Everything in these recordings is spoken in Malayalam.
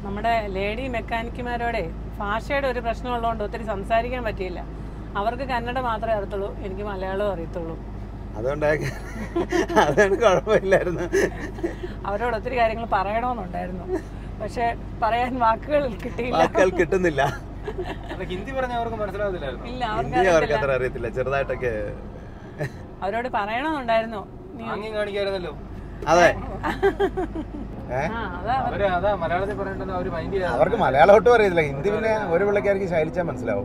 നമ്മുടെ ലേഡി മെക്കാനിക്കുമാരോടെ ഭാഷയുടെ ഒരു പ്രശ്നമുള്ളതുകൊണ്ട് ഒത്തിരി സംസാരിക്കാൻ പറ്റിയില്ല അവർക്ക് കന്നഡ മാത്രമേ അറിയത്തുള്ളൂ എനിക്ക് മലയാളവും അറിയത്തുള്ളൂ അതുകൊണ്ടായി അതാണ് കുഴപ്പമില്ലായിരുന്നു അവരോട് ഒത്തിരി കാര്യങ്ങൾ പറയണമെന്നുണ്ടായിരുന്നു പക്ഷെ പറയാൻ വാക്കുകൾ കിട്ടിയില്ല വാക്കുകൾ കിട്ടുന്നില്ല അല്ല ഹിന്ദി പറഞ്ഞ അവർക്ക് മനസ്സിലാവത്തില്ലായിരുന്നു ഇല്ല അവർക്ക് ഹിന്ദി അവർക്ക് അത്ര അറിയത്തില്ല ചെറുതായിട്ടൊക്കെ അവരോട് പറയണമെന്നുണ്ടായിരുന്നു നീ ആംഗ്യം കാണിക്കായിരുന്നല്ലോ അതെ ഏ ആ അതാ അവര് അതാ മലയാളത്തിൽ പറയണ്ടെന്ന് അവര് മൈൻഡ് ചെയ്യാതെ അവർക്ക് മലയാളം ഒട്ടും അറിയത്തില്ല ഹിന്ദി പിന്നെ ഒരു പിള്ളേക്കാർക്ക് ശൈലിച്ചാൽ മനസ്സിലാവും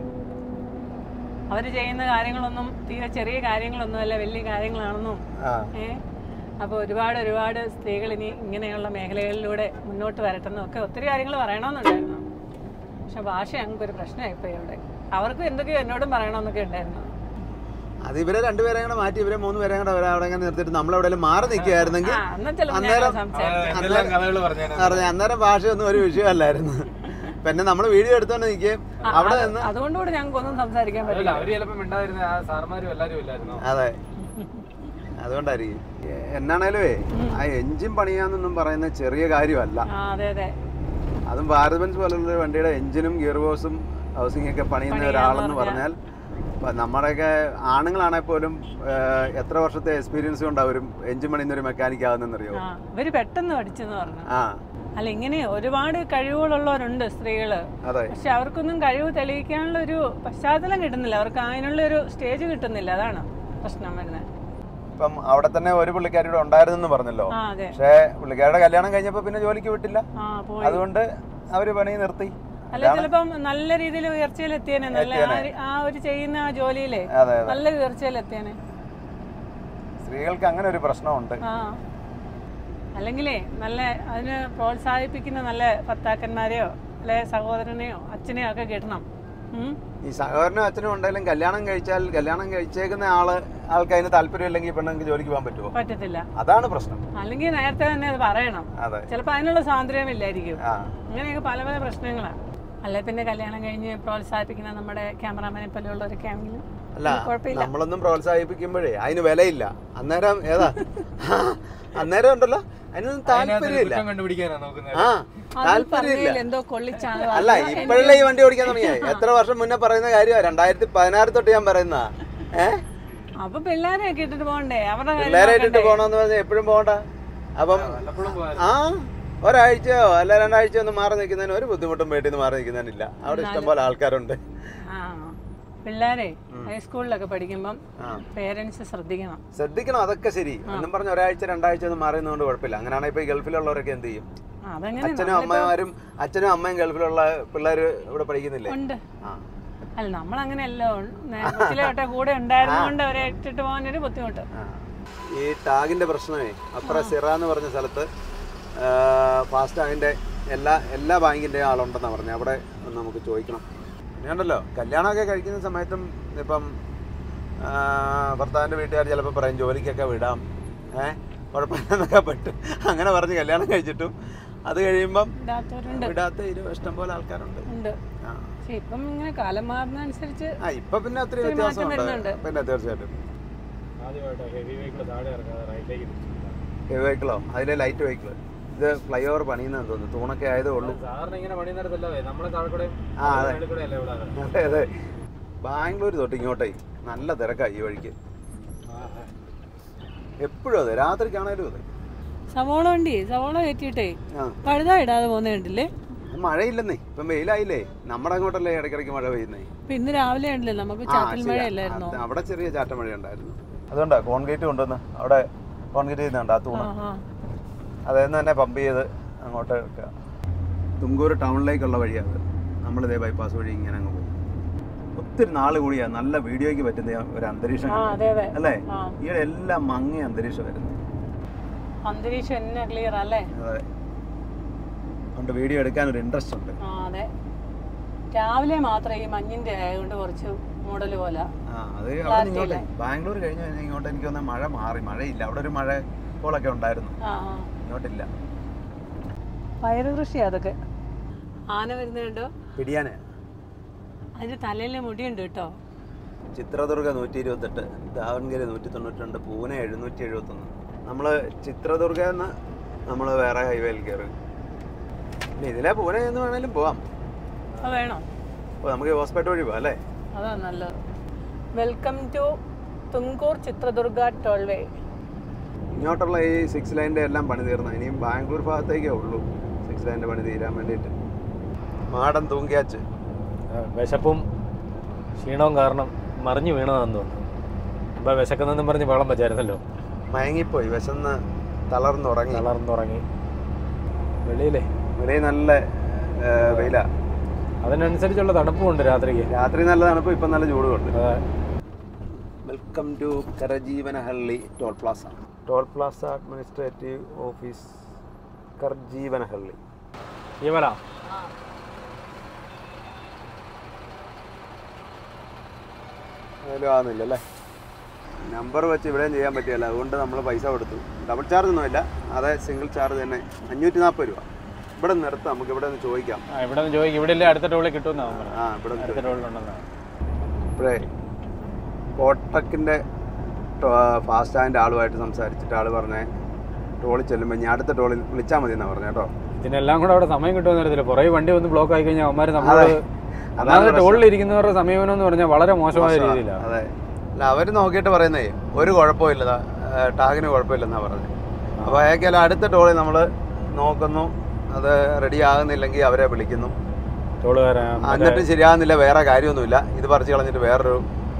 അവർ ചെയ്യുന്ന കാര്യങ്ങളൊന്നും തീരെ ചെറിയ കാര്യങ്ങളൊന്നുമല്ല വലിയ കാര്യങ്ങളാണെന്നും ആ ഏ അപ്പോൾ ഒരുപാട് ഒരുപാട് സ്ത്രീകൾ ഇനി ഇങ്ങനെയുള്ള മേഖലകളിലൂടെ മുന്നോട്ട് വരട്ടെന്നും ഒക്കെ ഒത്തിരി കാര്യങ്ങൾ പറയണമെന്നുണ്ടായിരുന്നു പക്ഷെ ഭാഷ ഞങ്ങൾക്കൊരു പ്രശ്നമായിപ്പോയി അവിടെ അവർക്കും എന്തൊക്കെയോ എന്നോടും പറയണമെന്നൊക്കെ ഉണ്ടായിരുന്നു അത് ഇവരെ രണ്ടുപേരെ കൂടെ മാറ്റി ഇവരെ മൂന്ന് പേരെ കൂടെ അവരെ അവിടെ അങ്ങനെ നിർത്തിയിട്ട് നമ്മൾ എവിടെയെങ്കിലും മാറി നിൽക്കുകയായിരുന്നെങ്കിൽ ആ എന്നാൽ ചിലപ്പോൾ അന്നേരം ഞാൻ സംസാരിക്കും എന്തെല്ലാം കഥകൾ പറഞ്ഞാൽ പറഞ്ഞ അന്നേരം ഭാഷയൊന്നും ഒരു വിഷയമല്ലായിരുന്നു പിന്നെ നമ്മൾ വീഡിയോ എടുത്തോണ്ട് നിൽക്കുകയും അവിടെ നിന്ന് അതുകൊണ്ടുകൂടെ ഞങ്ങൾക്കൊന്നും സംസാരിക്കാൻ അല്ല പറ്റില്ല അവര് ചിലപ്പോ മിണ്ടാതിരുന്ന ആ സാർമാരും എല്ലാരും ഇല്ലായിരുന്നോ അതെ അതുകൊണ്ടായിരിക്കും എ- എന്നാണേലും ആ എഞ്ചിൻ പണിയാന്നൊന്നും പറയുന്ന ചെറിയ കാര്യമല്ല ആ അതെ അതെ അതും ഭാരത് ബെൻസ് പോലുള്ള ഒരു വണ്ടിയുടെ എഞ്ചിനും ഗിയർ ബോക്സും ഹൗസിംഗ് ഒക്കെ പണിയുന്ന പണിയാന്ന് ഒരാളെന്ന് പറഞ്ഞാൽ ഇപ്പൊ നമ്മുടെയൊക്കെ ആണുങ്ങളാണെങ്കിൽ പോലും ഏഹ്, എത്ര വർഷത്തെ എക്സ്പീരിയൻസ് കൊണ്ട് അവരും എഞ്ചിൻ പണിയുന്ന ഒരു മെക്കാനിക് ആകുന്നറിയോ ആ ഇവര് പെട്ടെന്ന് പഠിച്ചെന്ന് പറഞ്ഞു ആ അല്ല ഇങ്ങനെ ഒരുപാട് കഴിവുകളുള്ളവരുണ്ട് സ്ത്രീകള് അതെ പക്ഷെ അവർക്കൊന്നും കഴിവ് തെളിയിക്കാനുള്ള ഒരു പശ്ചാത്തലം കിട്ടുന്നില്ല അവർക്ക് അതിനുള്ള ഒരു സ്റ്റേജ് കിട്ടുന്നില്ല അതാണ് പ്രശ്നം വരുന്നത് ഇപ്പം അവിടെ തന്നെ ഒരു പുള്ളിക്കാരിയുടെ ഉണ്ടായിരുന്നെന്ന് പറഞ്ഞല്ലോ ആ അതെ പക്ഷേ പുള്ളിക്കാരുടെ കല്യാണം കഴിഞ്ഞപ്പോൾ പിന്നെ ജോലിക്ക് വിട്ടില്ല ആ പോയി അതുകൊണ്ട് അവര് പണി നിർത്തി അല്ല ചിലപ്പം നല്ല രീതിയിൽ ഉയർച്ചയിൽ എത്തിയേനെ നല്ല ആ ഒരു- ആ ഒരു ചെയ്യുന്ന ആ ജോലിയിലെ അതെ അതെ നല്ല ഉയർച്ചയിൽ എത്തിയേനെ സ്ത്രീകൾക്ക് അങ്ങനെ ഒരു പ്രശ്നമുണ്ട് ആ അല്ലെങ്കിലേ നല്ല അതിന് പ്രോത്സാഹിപ്പിക്കുന്ന നല്ല ഭർത്താക്കന്മാരെയോ അല്ലെ സഹോദരനെയോ അച്ഛനെയോ ഒക്കെ കിട്ടണം ഉം. ഈ സഹോദരനും അച്ഛനും ഉണ്ടെങ്കിലും കല്യാണം കഴിച്ചാൽ കല്യാണം കഴിച്ചേക്കുന്ന ആള് ആൾക്ക് അതിന് താല്പര്യമില്ലെങ്കിൽ പെണ്ണുങ്ങൾക്ക് ജോലിക്ക് പോകാൻ പറ്റുമോ പറ്റത്തില്ല അതാണ് പ്രശ്നം അല്ലെങ്കിൽ നേരത്തെ തന്നെ അത് പറയണം അതെ ചിലപ്പോൾ അതിനുള്ള സ്വാതന്ത്ര്യമില്ലായിരിക്കും ആ അങ്ങനെയൊക്കെ പല പല പ്രശ്നങ്ങളാണ് അല്ലെ പിന്നെ കല്യാണം കഴിഞ്ഞ് പ്രോത്സാഹിപ്പിക്കുന്ന നമ്മുടെ ക്യാമറാമാനെ പോലെയുള്ളവരൊക്കെ ആണെങ്കിലും അല്ല കുഴപ്പമില്ല നമ്മളൊന്നും പ്രോത്സാഹിപ്പിക്കുമ്പോഴേ അതിന് വിലയില്ല അന്നേരം ഏതാ അന്നേരം ഉണ്ടല്ലോ അതിനൊന്നും താല്പര്യമില്ല കുറ്റം കണ്ടുപിടിക്കാനാ നോക്കുന്നത് ആ അത് താല്പര്യമില്ല പറഞ്ഞതിൽ എന്തോ കൊള്ളിച്ചാണ് അല്ല ഇപ്പോഴല്ലേ ഈ വണ്ടി ഓടിക്കാൻ തുടങ്ങിയേ എത്ര വർഷം മുന്നേ പറയുന്ന കാര്യമാണ് രണ്ടായിരത്തി പതിനാറ് തൊട്ട് ഞാൻ പറയുന്ന ഏഹ് അപ്പൊ പിള്ളേരെ ഒക്കെ ഇട്ടിട്ട് പോകണ്ടേ അവരുടെ കാര്യം പിള്ളേരെ ഇട്ടിട്ട് നോക്കണ്ടേ? പോകണമെന്ന് പറഞ്ഞാൽ എപ്പോഴും പോകണ്ട അപ്പം വല്ലപ്പോഴും പോയാൽ ആ ഒരാഴ്ചയോ അല്ല രണ്ടാഴ്ചയോ ഒന്നും മാറി നിൽക്കുന്നതിന് ഒരു ബുദ്ധിമുട്ടും വീട്ടിൽ നിന്ന് മാറി നിൽക്കുന്നതിനില്ല അവിടെ ഇഷ്ടംപോലെ ആൾക്കാരുണ്ട് ആ പിള്ളേരെ ഹൈസ്കൂളിലൊക്കെ പഠിക്കുമ്പം ആ പേരൻസ് ശ്രദ്ധിക്കണം ശ്രദ്ധിക്കണം അതൊക്കെ ശരി എന്നും പറഞ്ഞ ഒരാഴ്ച രണ്ടാഴ്ച ഒന്നും മാറിയുന്നതുകൊണ്ട് കുഴപ്പമില്ല അങ്ങനെയാണെങ്കിൽ ഇപ്പൊ ഈ ഗൾഫിലുള്ളവരൊക്കെ എന്ത് ചെയ്യും ആ, അതങ്ങനെ അച്ഛനും അമ്മമാരും അച്ഛനും അമ്മയും ഗൾഫിലുള്ള പിള്ളേർ ഇവിടെ പഠിക്കുന്നില്ലേ ഉണ്ട് ആ അല്ല നമ്മൾ അങ്ങനെയല്ലോ കൊച്ചിലെ തൊട്ടേ കൂടെ ഉണ്ടായിരുന്നതുകൊണ്ട് അവരെ ഇട്ടിട്ട് പോകാനൊരു ബുദ്ധിമുട്ട് ആ. ഈ ടാഗിന്റെ പ്രശ്നമേ അപ്പുറ സിറ എന്ന് പറഞ്ഞ സ്ഥലത്ത് ഫാസ്റ്റാഗിന്റെ എല്ലാ എല്ലാ ബാങ്കിന്റെയും ആളുണ്ടെന്നാ പറഞ്ഞത് അവിടെ ഒന്ന് നമുക്ക് ചോദിക്കണം പിന്നെയുണ്ടല്ലോ കല്യാണമൊക്കെ കഴിക്കുന്ന സമയത്തും ഇപ്പം ആ, ഭർത്താവിന്റെ വീട്ടുകാർ ചിലപ്പോൾ പറയും ജോലിക്കൊക്കെ വിടാം ഏഹ് കുഴപ്പമില്ലെന്നൊക്കെ പറ്റും അങ്ങനെ പറഞ്ഞ് കല്യാണം കഴിച്ചിട്ടും അത് കഴിയുമ്പം ഇടാത്തവരുണ്ട് വിടാത്ത ഇരു ഇഷ്ടം പോലെ ആൾക്കാരുണ്ട് ഉണ്ട് ആ പക്ഷെ ഇപ്പം ഇങ്ങനെ കാലം മാറുന്ന അനുസരിച്ച് ആ ഇപ്പൊ പിന്നെ ഒത്തിരി ഒത്തിരി മാറ്റം വ്യത്യാസമുണ്ട് വരുന്നുണ്ട്. പിന്നെ തീർച്ചയായിട്ടും ആദ്യമായിട്ട് ഹെവി വെഹിക്കിൾ താഴെ ഇറക്കാതെ റൈറ്റിലേക്ക് ഹെവി വെഹിക്കിളോ അതിലെ ലൈറ്റ് വെഹിക്കിൾ ഇത് ഫ്ലൈ ഓവർ പണിയുന്നതെന്ന് തോന്നുന്നു തൂണൊക്കെ ആയതേ ഉള്ളൂ സാധാരണ ഇങ്ങനെ പണി നേരത്തല്ലേ നമ്മളെ താഴെക്കൂടെ ആ, അതെ. കൂടെ അല്ലേ ഇവിടെ അതെ അതെ ബാംഗ്ലൂർ തൊട്ട് ഇങ്ങോട്ടേ നല്ല തിരക്കായി ഈ വഴിക്ക് എപ്പോഴും അതെ രാത്രിക്കാണേലും അതെ സവോള വണ്ടി സവോള കയറ്റിയിട്ടേ ആ പഴുത ഇടാതെ പോകുന്ന കണ്ടില്ലേ മഴയില്ലെന്നേ ഇപ്പം വെയിലായില്ലേ നമ്മുടെ അങ്ങോട്ടല്ലേ ഇടയ്ക്കിടയ്ക്ക് മഴ പെയ്യുന്നേ ഇപ്പൊ ഇന്ന് രാവിലെ ഉണ്ടല്ലേ നമുക്ക് ആ, ചാറ്റൽ ശരിയാ. മഴയല്ലായിരുന്നോ ആ, അവിടെ ചെറിയ ചാറ്റ മഴ ഉണ്ടായിരുന്നു അതുകൊണ്ടാ കോൺക്രീറ്റ് കൊണ്ടുവന്ന് അവിടെ കോൺക്രീറ്റ് ചെയ്യുന്നുണ്ട് ആ ആ തൂണ് ആ അതായത് തന്നെ പമ്പ് ചെയ്ത് അങ്ങോട്ട് വെക്കുക തുങ്കൂർ ടൗണിലേക്കുള്ള വഴിയാണ് നമ്മളിതേ ബൈപ്പാസ് വഴി ഇങ്ങനെ അങ്ങ് പോകും ഒത്തിരി നാൾ കൂടിയാ നല്ല വീഡിയോയ്ക്ക് പറ്റുന്ന ഒരു അന്തരീക്ഷം ആ അതെ അതെ അല്ലേ ആ ഈയിടെ എല്ലാം മങ്ങിയ അന്തരീക്ഷമായിരുന്നു അന്തരീക്ഷം എന്നെ ക്ലിയർ അല്ലേ അതെ അതുകൊണ്ട് വീഡിയോ എടുക്കാൻ ഒരു ഇൻട്രസ്റ്റ് ഉണ്ട് ആ അതെ രാവിലെ മാത്രം ഈ മഞ്ഞിന്റെ ആയതുകൊണ്ട് കുറച്ച് മൂടൽ പോലെ ആ അത് അവിടെ ഇങ്ങോട്ടേ ബാംഗ്ലൂർ കഴിഞ്ഞ് കഴിഞ്ഞാൽ ഇങ്ങോട്ട് എനിക്ക് തോന്നുന്നത് മഴ മാറി മഴയില്ല അവിടെ ഒരു മഴ പോലൊക്കെ ഉണ്ടായിരുന്നു ആ ആ ഇങ്ങോട്ടില്ല പയറ് കൃഷി അതൊക്കെ ആന വരുന്നുണ്ടോ പിടിയാനെ അതിന്റെ തലയിലെ മുടിയുണ്ട് കേട്ടോ ചിത്രദുർഗ നൂറ്റി ഇരുപത്തെട്ട് ദാവൺഗിരി നൂറ്റി തൊണ്ണൂറ്റി രണ്ട് പൂനെ എഴുന്നൂറ്റി എഴുപത്തൊന്ന് നമ്മൾ ചിത്രദുർഗ എന്ന് നമ്മൾ വേറെ ഹൈവേയിൽ കയറി ഇല്ല, ഇതിലെ പൂനെ എന്ന് വേണേലും പോവാം അത് വേണോ അപ്പോൾ നമുക്ക് ഹോസ്പിറ്റൽ വഴി പോവാം അല്ലേ അതാ നല്ലത് welcome to Tumkur Chitradurga tollway ഇങ്ങോട്ടുള്ള ഈ സിക്സ് ലൈൻ്റെ എല്ലാം പണി തീർന്നു ഇനിയും ബാംഗ്ലൂർ ഭാഗത്തേക്കേ ഉള്ളൂ സിക്സ് ലൈൻ്റെ പണി തീരാൻ വേണ്ടിയിട്ട് മാടൻ തൂങ്കിയാച്ച് ആ, വിശപ്പും ക്ഷീണവും കാരണം മറിഞ്ഞു വീണതാന്ന് തോന്നുന്നു ഇപ്പൊ വിശക്കുന്നെന്നും പറഞ്ഞ് വെള്ളം വെച്ചായിരുന്നല്ലോ മയങ്ങിപ്പോയി വിശന്ന് തളർന്നുറങ്ങി തളർന്നുറങ്ങി വെളിയിലേ വെളിയിൽ നല്ല ഏ, വെയിലാ അതിനനുസരിച്ചുള്ള തണുപ്പുമുണ്ട് രാത്രിക്ക് രാത്രി നല്ല തണുപ്പ് ഇപ്പം നല്ല ചൂടുമുണ്ട് അതെ welcome to Karajeevanahalli toll plaza toll plaza administrative office Karjeevanahalli ജീവല അതിലും ആകുന്നില്ല അല്ലേ നമ്പർ വെച്ച് ഇവിടെയും ചെയ്യാൻ പറ്റിയല്ല അതുകൊണ്ട് നമ്മൾ പൈസ കൊടുത്തു ഡബിൾ ചാർജ് ഒന്നുമില്ല അതെ സിംഗിൾ ചാർജ് തന്നെ അഞ്ഞൂറ്റി നാൽപ്പത് രൂപ ഇവിടെ നിന്ന് നിർത്താം നമുക്ക് ഇവിടെ നിന്ന് ചോദിക്കാം ആ ഇവിടെ നിന്ന് ചോദിക്കും ഇവിടെ ഇല്ലേ അടുത്ത ടോളിൽ കിട്ടുമെന്നാ പറഞ്ഞത് ആ ഇവിടെ നിന്ന് അടുത്ത ടോളിലുണ്ടെന്നാ ഇപ്പോഴേ കോട്ടക്കിൻ്റെ ഫാസ്റ്റ് സ്റ്റാൻഡ് ആളുമായിട്ട് സംസാരിച്ചിട്ട് ആൾ പറഞ്ഞേ ടോളിൽ ചെല്ലുമ്പോൾ ഞാൻ അടുത്ത ടോളിൽ വിളിച്ചാൽ മതി എന്നാണ് പറഞ്ഞത് കേട്ടോ ഇതിനെല്ലാം കൂടെ അവിടെ സമയം കിട്ടുമെന്ന് അറിയത്തില്ല പുറകെ വണ്ടി ഒന്ന് ബ്ലോക്ക് ആയി കഴിഞ്ഞാൽ അവന്മാർ നമ്മളോട് അതെ. അതായത് പ്രശ്നം. ടോളിൽ ഇരിക്കുന്നവരുടെ സമീപനം എന്ന് പറഞ്ഞാൽ വളരെ മോശമായ രീതിയിലാണ് അതെ അല്ല അവർ നോക്കിയിട്ട് പറയുന്നേ ഒരു കുഴപ്പമില്ല ടാഗിന് കുഴപ്പമില്ലെന്നാണ് പറഞ്ഞത് അപ്പോൾ അയാൾക്കെല്ലാം അടുത്ത ടോളിൽ നമ്മൾ നോക്കുന്നു അത് റെഡി ആകുന്നില്ലെങ്കിൽ അവരെ വിളിക്കുന്നു ടോളുകാരൻ എന്നിട്ട് ശരിയാകുന്നില്ല വേറെ കാര്യമൊന്നുമില്ല ഇത് പറിച്ച് കളഞ്ഞിട്ട് വേറൊരു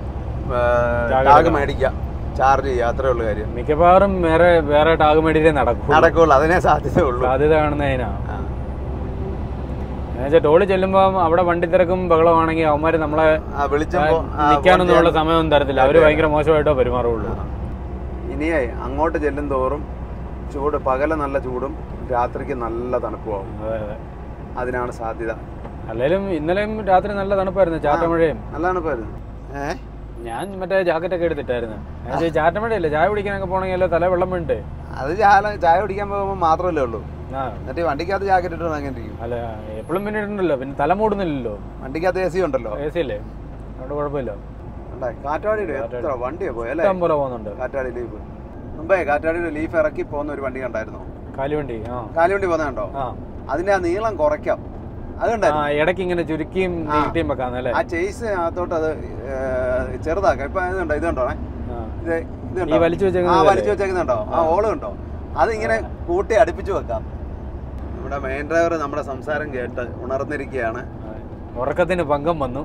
ടാഗ് ടാഗ് എടുക്കണം. മേടിക്കുക ചാർജ് ചെയ്യുക അത്രേ ഉള്ളൂ കാര്യം മിക്കവാറും വേറെ വേറെ ടാഗ് മേടിയിട്ടേ നടക്കും നടക്കുള്ളൂ അതിനെ സാധ്യതയുള്ളൂ സാധ്യത കാണുന്നതിനാ ആ. എന്നുവെച്ചാൽ ടോളിൽ ചെല്ലുമ്പോൾ അവിടെ വണ്ടി തിരക്കും ബഹളമാണെങ്കിൽ അവന്മാർ നമ്മളെ ആ, വിളിച്ചപ്പോ ആ, നിൽക്കാനൊന്നും ഉള്ള വണ്ടി സമയമൊന്നും തരത്തില്ല അവര് ഭയങ്കര മോശമായിട്ടോ പെരുമാറുള്ളൂ ഇനിയേ അങ്ങോട്ട് ചെല്ലും തോറും ചൂട് പകല നല്ല ചൂടും രാത്രിക്ക് നല്ല തണുപ്പുമാവും അതെ അതെ അതിനാണ് സാധ്യത അല്ലെങ്കിലും ഇന്നലെയും രാത്രി നല്ല തണുപ്പായിരുന്നു ചാറ്റമഴയും നല്ല തണുപ്പായിരുന്നു ഏ ഞാൻ മറ്റേ ജാക്കറ്റ് ഒക്കെ എടുത്തിട്ടായിരുന്നു എന്നുവെച്ചാൽ ചാറ്റമഴയില്ല ചായ കുടിക്കാനൊക്കെ പോകണമെങ്കിൽ തല വെള്ളം വീണിട്ട് അത് ചായ ചായ കുടിക്കാൻ പോകുമ്പോൾ മാത്രമല്ലേ ഉള്ളൂ ആ എന്നിട്ട് ഈ വണ്ടിക്കകത്ത് ജാക്കറ്റ് ഇട്ട് അങ്ങനെ ഇരിക്കും അല്ല എപ്പോഴും പിന്നെ ഇടണ്ടല്ലോ പിന്നെ തല മൂടുന്നില്ലല്ലോ വണ്ടിക്കകത്ത് എ സി ഉണ്ടല്ലോ എ സി അല്ലേ അതുകൊണ്ട് കുഴപ്പമില്ല ഉണ്ടേ കാറ്റാടിയുടെ എത്ര വണ്ടിയാ പോയി അല്ലേ ഇഷ്ടം പോലെ പോകുന്നുണ്ട് കാറ്റാടി ലീഫ് മുമ്പേ കാറ്റാടിയുടെ ലീഫ് ഇറക്കി പോകുന്ന ഒരു വണ്ടി കണ്ടായിരുന്നോ കാലുവണ്ടി ആ കാലുവണ്ടി പോകുന്ന കണ്ടോ ആ അതിന്റെ ആ നീളം കുറയ്ക്കാം അത് ആ കണ്ടായിരുന്നു ഇടയ്ക്ക് ഇങ്ങനെ ചുരുക്കിയും ആ. നീട്ടിയും വെക്കാന്നല്ലേ ആ ചേസ് അകത്തോട്ട് അത് ഏ, ചെറുതാക്കാം ഇപ്പൊ ഇത് കണ്ടോ ഇത് കണ്ടോ ആ. ഇത് ഇത് ഈ കണ്ടോ വലിച്ചു ആ വെച്ചേക്കുന്നത് വലിച്ചു വെച്ചേക്കുന്നുണ്ടോ ആ ഓള് കണ്ടോ അതിങ്ങനെ കൂട്ടി അടുപ്പിച്ച് വെക്കാം നമ്മുടെ മെയിൻ ഡ്രൈവർ നമ്മുടെ സംസാരം കേട്ട് ഉണർന്നിരിക്കുകയാണ് ഉറക്കത്തിന് ഭംഗം വന്നു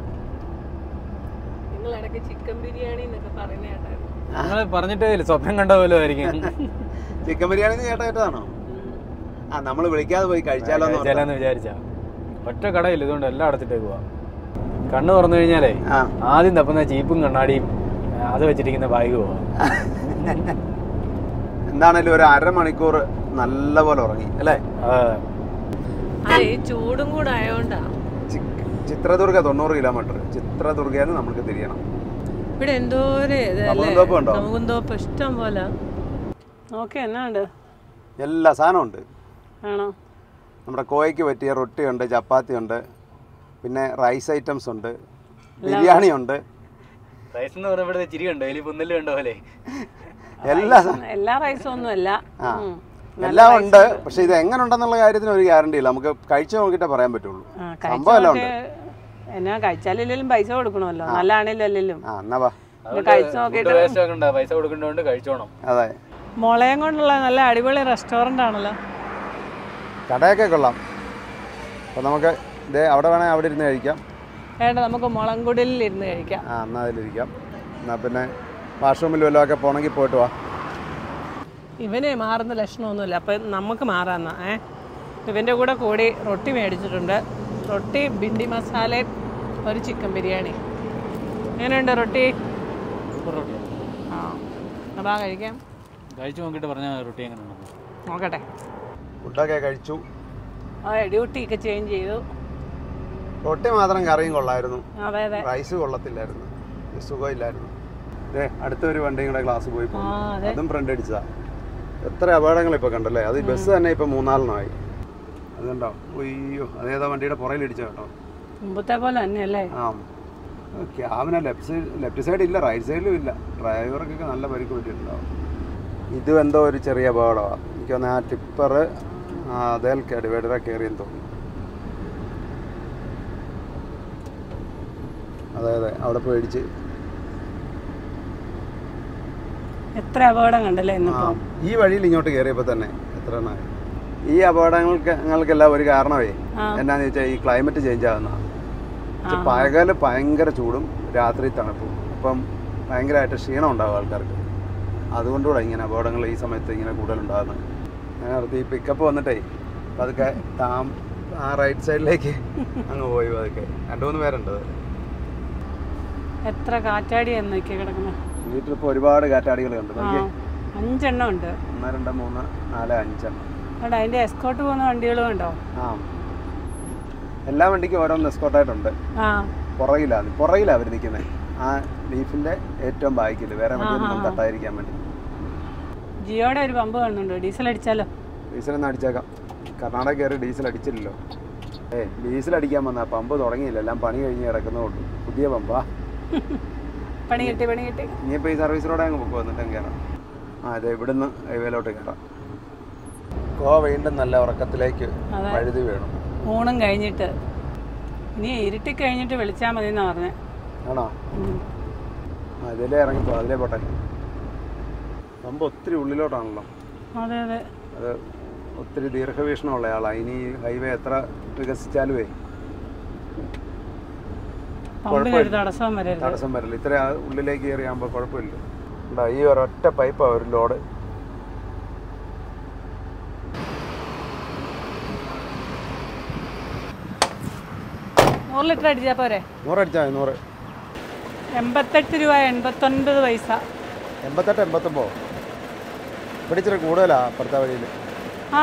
നിങ്ങൾ ഇടയ്ക്ക് ചിക്കൻ ബിരിയാണി എന്നൊക്കെ പറയുന്ന കേട്ടായിരുന്നു നിങ്ങൾ പറഞ്ഞിട്ടേ ഇല്ല സ്വപ്നം കണ്ട പോലെ ആയിരിക്കും ചിക്കൻ ബിരിയാണി നീ കേട്ട കേട്ടതാണോ ആ നമ്മൾ വിളിക്കാതെ പോയി കഴിച്ചാലോ എന്ന് ഓർത്താ. ചിലെന്ന് വിചാരിച്ച ഒറ്റ കടയില്ല ഇതുകൊണ്ട് എല്ലാം അടച്ചിട്ടേക്കുവാ കണ്ണ് തുറന്നു കഴിഞ്ഞാലേ ആ ആദ്യം തപ്പുന്ന ചീപ്പും കണ്ണാടിയും ആ, അത് വെച്ചിരിക്കുന്ന ബാഗ് പോവാ എന്താണേലും ഒരു അരമണിക്കൂർ നല്ല പോലെ ഉറങ്ങി അല്ലേ അതെ അതെ ഈ ചൂടും കൂടെ ആയതുകൊണ്ടാ ചിക്ക്- ചിത്രദുർഗ തൊണ്ണൂറ് കിലോമീറ്റർ ചിത്രദുർഗയിൽ നമുക്ക് തിരിയണം ഇവിടെ എന്തോ ഒരു നമുക്കുന്തോപ്പ് ഉണ്ടോ? നമുക്കുന്തോപ്പ് ഇഷ്ടം പോലെ ഓക്കെ എന്നാ ഉണ്ട് എല്ലാ സാധനവും ഉണ്ട് ആണോ നമ്മുടെ കോയക്ക് പറ്റിയ റൊട്ടി ഉണ്ട് ചപ്പാത്തി ഉണ്ട് പിന്നെ റൈസ് ഐറ്റംസ് ഉണ്ട് ബിരിയാണി ഉണ്ട് റൈസ് എന്ന് പറയുമ്പോഴത്തെ ചിരി കണ്ടോ എലി പുന്നല് കണ്ടോ പോലെ എല്ലാ സാ- എല്ലാ റൈസും ഒന്നും അല്ല ആ ഉം. എല്ലാം ഉണ്ട് പക്ഷെ ഇത് എങ്ങനെ ഉണ്ടെന്നുള്ള കാര്യത്തിന് ഒരു ഗ്യാരണ്ടി ഇല്ല നമുക്ക് കഴിച്ചു നോക്കിയിട്ടേ പറയാൻ പറ്റുള്ളൂ ആ, സംഭവം എല്ലാം ഉണ്ട് കഴിച്ചോക്കെ എന്നാ കഴിച്ചാലില്ലെങ്കിലും പൈസ കൊടുക്കണമല്ലോ നല്ലതാണേലും അല്ലെങ്കിലും ആ എന്നാ വാ ഇത് കഴിച്ചു നോക്കിയിട്ട് വേസ്റ്റ് ഒക്കെ ഉണ്ടാവും പൈസ കൊടുക്കേണ്ടതുകൊണ്ട് കഴിച്ചോണം അതെ മുളയും കൊണ്ടുള്ള നല്ല അടിപൊളി റെസ്റ്റോറൻ്റ് ആണല്ലോ കടയൊക്കെ കൊള്ളാം അപ്പോൾ നമുക്ക് ഇതേ അവിടെ വേണമെങ്കിൽ അവിടെ ഇരുന്ന് കഴിക്കാം വേണ്ട നമുക്ക് മുളംകുടിലിൽ ഇരുന്ന് കഴിക്കാം ആ എന്നാൽ അതിലിരിക്കാം എന്നാൽ പിന്നെ വാഷ്റൂമിൽ വല്ലതും ഒക്കെ പോകണമെങ്കിൽ പോയിട്ട് വാ ഇവന് മാറുന്ന ലക്ഷണമൊന്നുമില്ല അപ്പം നമുക്ക് മാറാന്ന ഏ ഇവൻ്റെ കൂടെ കൂടി റൊട്ടി മേടിച്ചിട്ടുണ്ട് റൊട്ടി ബിണ്ടി മസാലയും ഒരു ചിക്കൻ ബിരിയാണി എങ്ങനെയുണ്ട് റൊട്ടി ആ അതാ കഴിക്കാം കഴിച്ചു നോക്കിയിട്ട് പറഞ്ഞാൽ റൊട്ടി എങ്ങനെ ഉണ്ടെന്ന് നോക്കട്ടെ ഫുഡൊക്കെ കഴിച്ചു അതെ ഡ്യൂട്ടിയൊക്കെ ചേഞ്ച് ചെയ്തു റൊട്ടി മാത്രം കറിയും കൊള്ളായിരുന്നു അതെ അതെ റൈസ് കൊള്ളത്തില്ലായിരുന്നു ഒരു സുഖമില്ലായിരുന്നു ഏ അടുത്തൊരു വണ്ടിയും കൂടെ ക്ലാസ് പോയി ആ പോന്നു. അതെ അതും ഫ്രണ്ട് അടിച്ചതാ എത്ര അപകടങ്ങൾ ഇപ്പോൾ കണ്ടല്ലേ അത് ബസ് തന്നെ ഇപ്പോൾ മൂന്നാലെണ്ണമായി അത് കണ്ടോ അയ്യോ അതേതാ വണ്ടിയുടെ പുറകിൽ ഇടിച്ച കേട്ടോ മുമ്പത്തെ പോലെ തന്നെയല്ലേ ആ ക്യാബിന ലെഫ്റ്റ് സൈഡ് ലെഫ്റ്റ് സൈഡ് ഇല്ല റൈറ്റ് സൈഡിലും ഇല്ല ഡ്രൈവർക്കൊക്കെ നല്ല പരിക്ക് പറ്റിയിട്ടുണ്ടാവും ഇതും എന്തോ ഒരു ചെറിയ അപകടമാണ് എനിക്ക് തോന്നുന്നു ആ ടിപ്പർ ആ അതേ ഡിവൈഡറെ കയറിയെന്ന് തോന്നുന്നു അതെ അതെ അവിടെ പോയി ഇടിച്ച് എത്ര അപകടം കണ്ടല്ലേ ആ ഇന്നിപ്പോ ഈ വഴിയിൽ ഇങ്ങോട്ട് കയറിയപ്പോൾ തന്നെ എത്ര എണ്ണമായി ഈ അപകടങ്ങൾക്ക് ഞങ്ങൾക്കെല്ലാം ഒരു കാരണമേ ആ. എന്നാന്ന് വെച്ചാൽ ഈ ക്ലൈമറ്റ് ചേഞ്ച് ആകുന്ന പകല് ഭയങ്കര ചൂടും രാത്രി തണുപ്പും അപ്പം ഭയങ്കരമായിട്ട് ക്ഷീണം ഉണ്ടാവും ആൾക്കാർക്ക് അതുകൊണ്ടുകൂടെ ഇങ്ങനെ അപകടങ്ങൾ ഈ സമയത്ത് ഇങ്ങനെ കൂടുതലുണ്ടാകുന്നത് ഞാൻ ഓർത്ത് ഈ പിക്കപ്പ് വന്നിട്ടേ പതുക്കെ താം ആ റൈറ്റ് സൈഡിലേക്ക് അങ്ങ് പോയി പതുക്കെ രണ്ട് മൂന്ന് പേരുണ്ട് അത്. എത്ര കാറ്റാടി എന്നൊക്കെ കിടക്കുന്നത് വീട്ടിലിപ്പോൾ ഒരുപാട് കാറ്റാടികൾ കണ്ടു ആ നോക്കിയേ അഞ്ചെണ്ണം ഉണ്ട് ഒന്ന് രണ്ട് മൂന്ന് നാല് അഞ്ചെണ്ണം അവിടെ അതിന്റെ എസ്കോട്ട് പോകുന്ന വണ്ടികളും ഉണ്ടോ ആ എല്ലാ വണ്ടിക്കും ഓരോന്ന് എസ്കോട്ടായിട്ടുണ്ട് ആ പുറകിലാണ് പുറകിലാണ് അവർ നിൽക്കുന്നത് ആ ലീഫിന്റെ ഏറ്റവും ബാക്കിൽ വേറെ വണ്ടിയൊന്നും തട്ടാതിരിക്കാൻ വേണ്ടി ജിയോടെ ഒരു പമ്പ് കാണുന്നുണ്ട് ഡീസൽ അടിച്ചാലോ ഡീസലൊന്നും അടിച്ചേക്കാം കർണാടക കയറി ഡീസൽ അടിച്ചില്ലല്ലോ ഏ ഡീസൽ അടിക്കാൻ വന്ന പമ്പ് തുടങ്ങിയില്ല എല്ലാം പണി കഴിഞ്ഞ് കിടക്കുന്നതുകൊണ്ട് പുതിയ പമ്പാ പണി കിട്ടി പണി കിട്ടി ഇനിയിപ്പോൾ ഈ സർവീസിലൂടെ അങ്ങ് പൊക്കോ എന്നിട്ട് അങ്ങ് കയറാം ആ അതെ ഇവിടുന്ന് ഹൈവേയിലോട്ട് കയറാം കോ വീണ്ടും നല്ല ഉറക്കത്തിലേക്ക് അതെ. വഴുതി വീണു ഊണും കഴിഞ്ഞിട്ട് ഇനി ഇരുട്ടി കഴിഞ്ഞിട്ട് വിളിച്ചാൽ മതി എന്നാ പറഞ്ഞേ ആണോ ഉം. ആ ഇതിലേ ഇറങ്ങിപ്പോ അതിലേ പോട്ടെ പമ്പ് ഒത്തിരി ഉള്ളിലോട്ടാണല്ലോ അതെ അതെ അത് ഒത്തിരി ദീർഘവീക്ഷണമുള്ള ആളാണ് ഇനി ഈ ഹൈവേ എത്ര വികസിച്ചാലുമേ പമ്പിന് ഒരു തടസ്സവും വരരുത് തടസ്സം വരില്ല ഇത്ര ആ ഉള്ളിലേക്ക് കയറിയാകുമ്പോൾ കുഴപ്പമില്ല ഉണ്ടോ ഈ ഒരൊറ്റ പൈപ്പാണ് ഒരു ലോഡ് നൂറ് ലിറ്റർ അടിച്ചാൽ പോരെ നൂറടിച്ചാൽ മതി നൂറ് എൺപത്തെട്ട് രൂപ എൺപത്തൊൻപത് പൈസ എൺപത്തെട്ട് എൺപത്തൊമ്പോ ഇവിടെ ഇച്ചിരി കൂടുതലാ അപ്പുറത്തെ വഴിയിൽ ആ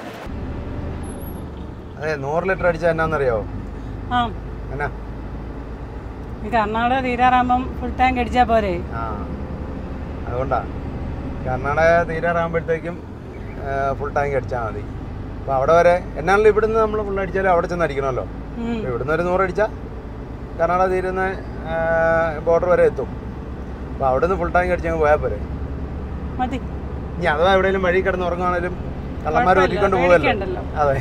അതെ നൂറ് ലിറ്റർ അടിച്ചാൽ എന്നാന്നറിയാവോ ആ എന്നാ ഈ കർണാടക തീരാറാകുമ്പം ഫുൾ ടാങ്ക് അടിച്ചാൽ പോരെ ആ അതുകൊണ്ടാ കർണാടക തീരാറാകുമ്പോഴത്തേക്കും ഫുൾ ടാങ്ക് അടിച്ചാൽ മതി അപ്പോൾ അവിടെ വരെ എന്നാണല്ലോ ഇവിടുന്ന് നമ്മൾ ഫുൾ അടിച്ചാലും അവിടെ ചെന്ന് അടിക്കണമല്ലോ ഉം. അപ്പോൾ ഇവിടുന്ന് ഒരു നൂറ് അടിച്ചാൽ കർണാടക തീരുന്ന ബോർഡർ വരെ എത്തും അപ്പോൾ അവിടെ നിന്ന് ഫുൾ ടാങ്ക് അടിച്ചങ്ങ് പോയാൽ പോരെ മതി ഇനി അഥവാ എവിടെയെങ്കിലും വഴി കിടന്ന് ഉറങ്ങുവാണേലും കള്ളന്മാർ കുഴപ്പമില്ല, വെട്ടിക്കൊണ്ട് പോകുമല്ലോ പേടിക്കണ്ടല്ലോ. അതെ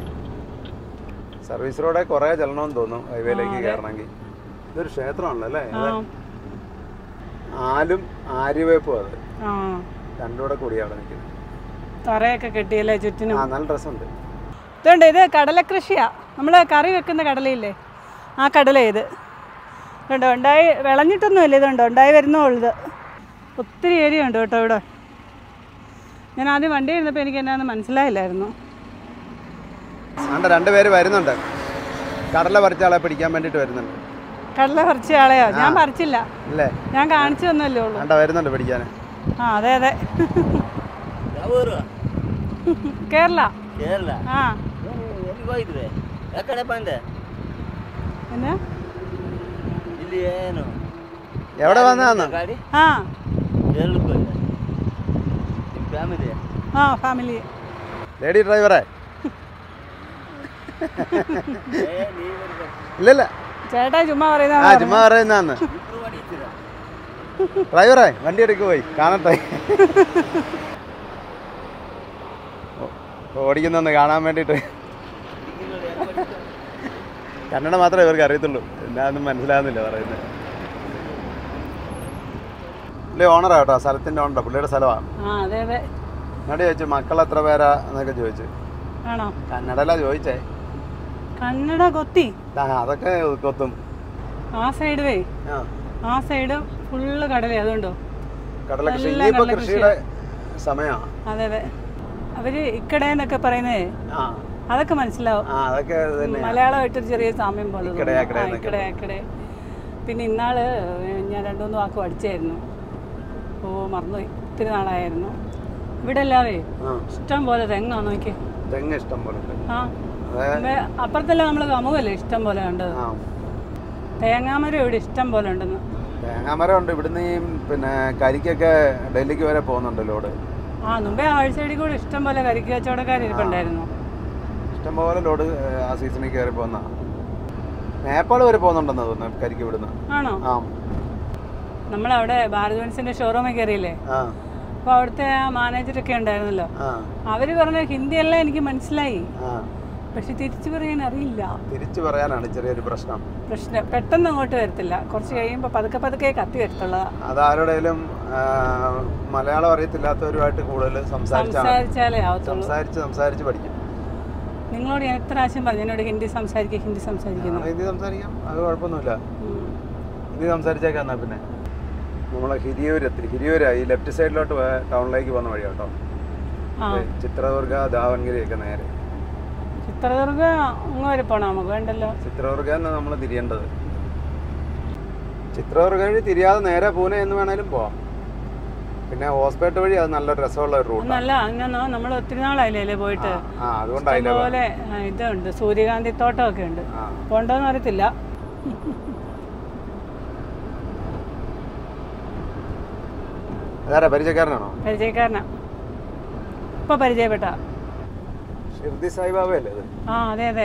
സർവീസ് റോഡെ കുറേ ചെല്ലണമെന്ന് തോന്നും ഹൈവേയിലേക്ക് കയറണമെങ്കിൽ ഇതൊരു ക്ഷേത്രമാണല്ലോ അല്ലേ ആ അതെ ആലും ആര്യവേപ്പും അത് ആ രണ്ടും കൂടെ കൂടിയാണ് നിൽക്കുന്നത് തറയൊക്കെ കെട്ടിയല്ലേ ചുറ്റിനും ആ നല്ല രസമുണ്ട് ഇതുണ്ട് ഇത് കടലക്കൃഷിയാ നമ്മൾ കറി വെക്കുന്ന കടലയില്ലേ ആ കടല ഇത് ഇതുണ്ട് ഉണ്ടായി വിളഞ്ഞിട്ടൊന്നുമില്ല ഇതുണ്ട് ഉണ്ടായി വരുന്നേ ഉള്ളൂ ഇത് ഒത്തിരി ഏരിയ ഉണ്ട് കേട്ടോ ഇവിടെ ഞാൻ ആദ്യം വണ്ടി ഇരുന്നപ്പോൾ എനിക്ക് എന്നാന്ന് മനസ്സിലായില്ലായിരുന്നു ആണ്ട് രണ്ടുപേര് വരുന്നുണ്ട് കടല പറിച്ച ആളെ പിടിക്കാൻ വേണ്ടിയിട്ട് വരുന്നുണ്ട് കടല പറിച്ച ആളെയോ ഞാൻ പറിച്ചില്ല അല്ലേ ഞാൻ കാണിച്ചു തന്നല്ലേ ഉള്ളൂ ആണ്ട വരുന്നുണ്ട് പിടിക്കാൻ ആ അതെ അതെ ಯಾವೂರು കേരള ಕೇರಳ ആ ಎಲ್ಲಿಗೆ ಹೋಗಿದ್ವಿ ಯಾಕಡೆ ಬಂದೆ എന്നാ ಇಲ್ಲಿ ಏನು എവിടെ വന്നതാന്ന് ಗಾಡಿ ആ ಕೇರಳಕ್ಕೆ ಹೋಗಿದೆ ನಿಮ್ಮ ಫ್ಯಾಮಿಲಿ ആ ഫാമിലി ലേഡി ഡ്രൈവറെ ಏ ನೀವಿರ್ಬೇಕು ഇല്ലല്ല ചേട്ടാ ചുമ്മാ ആ പറയുന്ന ചുമ്മാ പറയുന്നതാന്ന് ಇಬ್ರು ಹೊಡಿತೀರ ഡ്രൈവറെ വണ്ടി എടുക്ക് പോയി കാണട്ടെ ഓ- ഓടിക്കുന്നൊന്ന് കാണാൻ വേണ്ടിയിട്ട് കന്നഡ മാത്രമേ ഇവർക്ക് അറിയത്തുള്ളൂ എന്നാന്നും മനസ്സിലാകുന്നില്ല പറയുന്നത് പുള്ളി ഓണറാ കേട്ടോ സ്ഥലത്തിൻ്റെ ഓണറാ പുള്ളിയുടെ സ്ഥലമാണ് ആ അതെ അതെ എന്നോട് ചോദിച്ചു മക്കൾ എത്ര പേരാ എന്നൊക്കെ ചോദിച്ചു ആണോ കന്നഡയിലാ ചോദിച്ചേ കന്നഡ കൊത്തി ആ അതൊക്കെ കൊത്തും ആ സൈഡ് വേ ആ ആ സൈഡ് ഫുള്ള് കടലേ അതുകൊണ്ടോ കടല കൃഷി നല്ല ഇനിയിപ്പോ കടല കൃഷിയുടെ സമയമാണ് അതെ അതെ അവര് ഇക്കടേന്നൊക്കെ പറയുന്നേ ആ അതൊക്കെ മനസ്സിലാവും ആ അതൊക്കെ ഇത് തന്നെ മലയാളമായിട്ടൊരു ചെറിയ സാമ്യം പോലെ ഇക്കടെ, തോന്നും. അക്കടെ ആ, എന്നൊക്കെ. ഇക്കടെ അക്കടെ പിന്നെ ഇന്നാള് ഞാൻ രണ്ടു മൂന്ന് വാക്ക് പഠിച്ചായിരുന്നു ഓ മറന്നുപോയി ഒത്തിരി നാളായിരുന്നു ഇവിടെ എല്ലാവേ ആ ഇഷ്ടം പോലെ തെങ്ങാ നോക്കി തെങ്ങ് ഇഷ്ടം പോലെ ഉണ്ട് ആ അതെ പിന്നെ അപ്പുറത്തെല്ലാം നമ്മൾ കമുകല്ലേ ഇഷ്ടം പോലെ കണ്ടത് ആ തേങ്ങാമരം ഇവിടെ ഇഷ്ടം പോലെ ഉണ്ടെന്ന് തേങ്ങാമരം ഉണ്ട് ഇവിടുന്ന് ഈ പിന്നെ കരിക്കൊക്കെ ഡൽഹിക്ക് വരെ പോകുന്നുണ്ട് ലോഡ് ആ മുമ്പേ ആഴ്ചയിൽ കൂടെ ഇഷ്ടം പോലെ കരിക്ക് കച്ചവടക്കാർ ഇരിപ്പുണ്ടായിരുന്നു ഇഷ്ടംപോലെ ലോഡ് ഏഹ്, ആ സീസണിൽ കയറി പോകുന്ന നേപ്പാൾ വരെ പോകുന്നുണ്ടെന്ന് തോന്നുന്നു കരിക്ക് ഇവിടുന്ന് ആണോ ആ നമ്മളവിടെ ഭാരത് ബെൻസിന്റെ ഷോറൂമിൽ കയറിയില്ലേ ആ അപ്പോൾ അവിടുത്തെ ആ മാനേജറൊക്കെ ഉണ്ടായിരുന്നല്ലോ ആ അവർ പറഞ്ഞ ഹിന്ദിയെല്ലാം എനിക്ക് മനസ്സിലായി ആ പക്ഷെ തിരിച്ചു പറയാൻ അറിയില്ല തിരിച്ചു പറയാനാണ് ചെറിയൊരു പ്രശ്നം പ്രശ്നം പെട്ടെന്ന് അങ്ങോട്ട് വരത്തില്ല കുറച്ച് കഴിയുമ്പോൾ പതുക്കെ പതുക്കെ കത്തി വരത്തുള്ളതാ അതാരുടെയും മലയാളം അറിയത്തില്ലാത്തവരുമായിട്ട് കൂടുതൽ സംസാരിച്ചാണ് സംസാരിച്ചാലേ ആവത്തുള്ളൂ സംസാരിച്ച് സംസാരിച്ച് പഠിക്കും നിങ്ങളോട് ഞാൻ എത്ര പ്രാവശ്യം പറഞ്ഞു എന്നോട് ഹിന്ദി സംസാരിക്കുക ഹിന്ദി സംസാരിക്കുന്നു ഹിന്ദി സംസാരിക്കാം അത് കുഴപ്പമൊന്നുമില്ല ഉം. ഹിന്ദി സംസാരിച്ചേക്കാം എന്നാ പിന്നെ നമ്മളെ ഹിരിയൂർ എത്തി ഹിരിയൂരാ ഈ ലെഫ്റ്റ് സൈഡിലോട്ട് പോയ ടൗണിലേക്ക് പോകുന്ന വഴി കേട്ടോ ആ ചിത്രദുർഗ ദാവൻഗിരി ഒക്കെ നേരെ ചിത്രദുർഗ അങ്ങ് വരെ പോണോ നമുക്ക് വേണ്ടല്ലോ ചിത്രദുർഗ എന്നാണ് നമ്മൾ തിരിയേണ്ടത് ചിത്രദുർഗ വഴി തിരിയാതെ നേരെ പൂനെ എന്ന് വേണേലും പോവാം പിന്നെ ഹോസ്പേട്ട് വഴി അത് നല്ല രസമുള്ള ഒരു റൂട്ടാണ് നല്ല അങ്ങനെ നമ്മൾ ഒത്തിരി നാളായില്ലേ പോയിട്ട് ആ അതുകൊണ്ടായില്ല അതുപോലെ ഇതുണ്ട് സൂര്യകാന്തി തോട്ടമൊക്കെ ഉണ്ട് ആ പോണ്ടോന്ന് അറിയത്തില്ല അതാരാ പരിചയക്കാരനാണോ പരിചയക്കാരനാ ഇപ്പൊ പരിചയപ്പെട്ട ഷിർദി സായിബാബയല്ലേ ഇത് ആ അതെ അതെ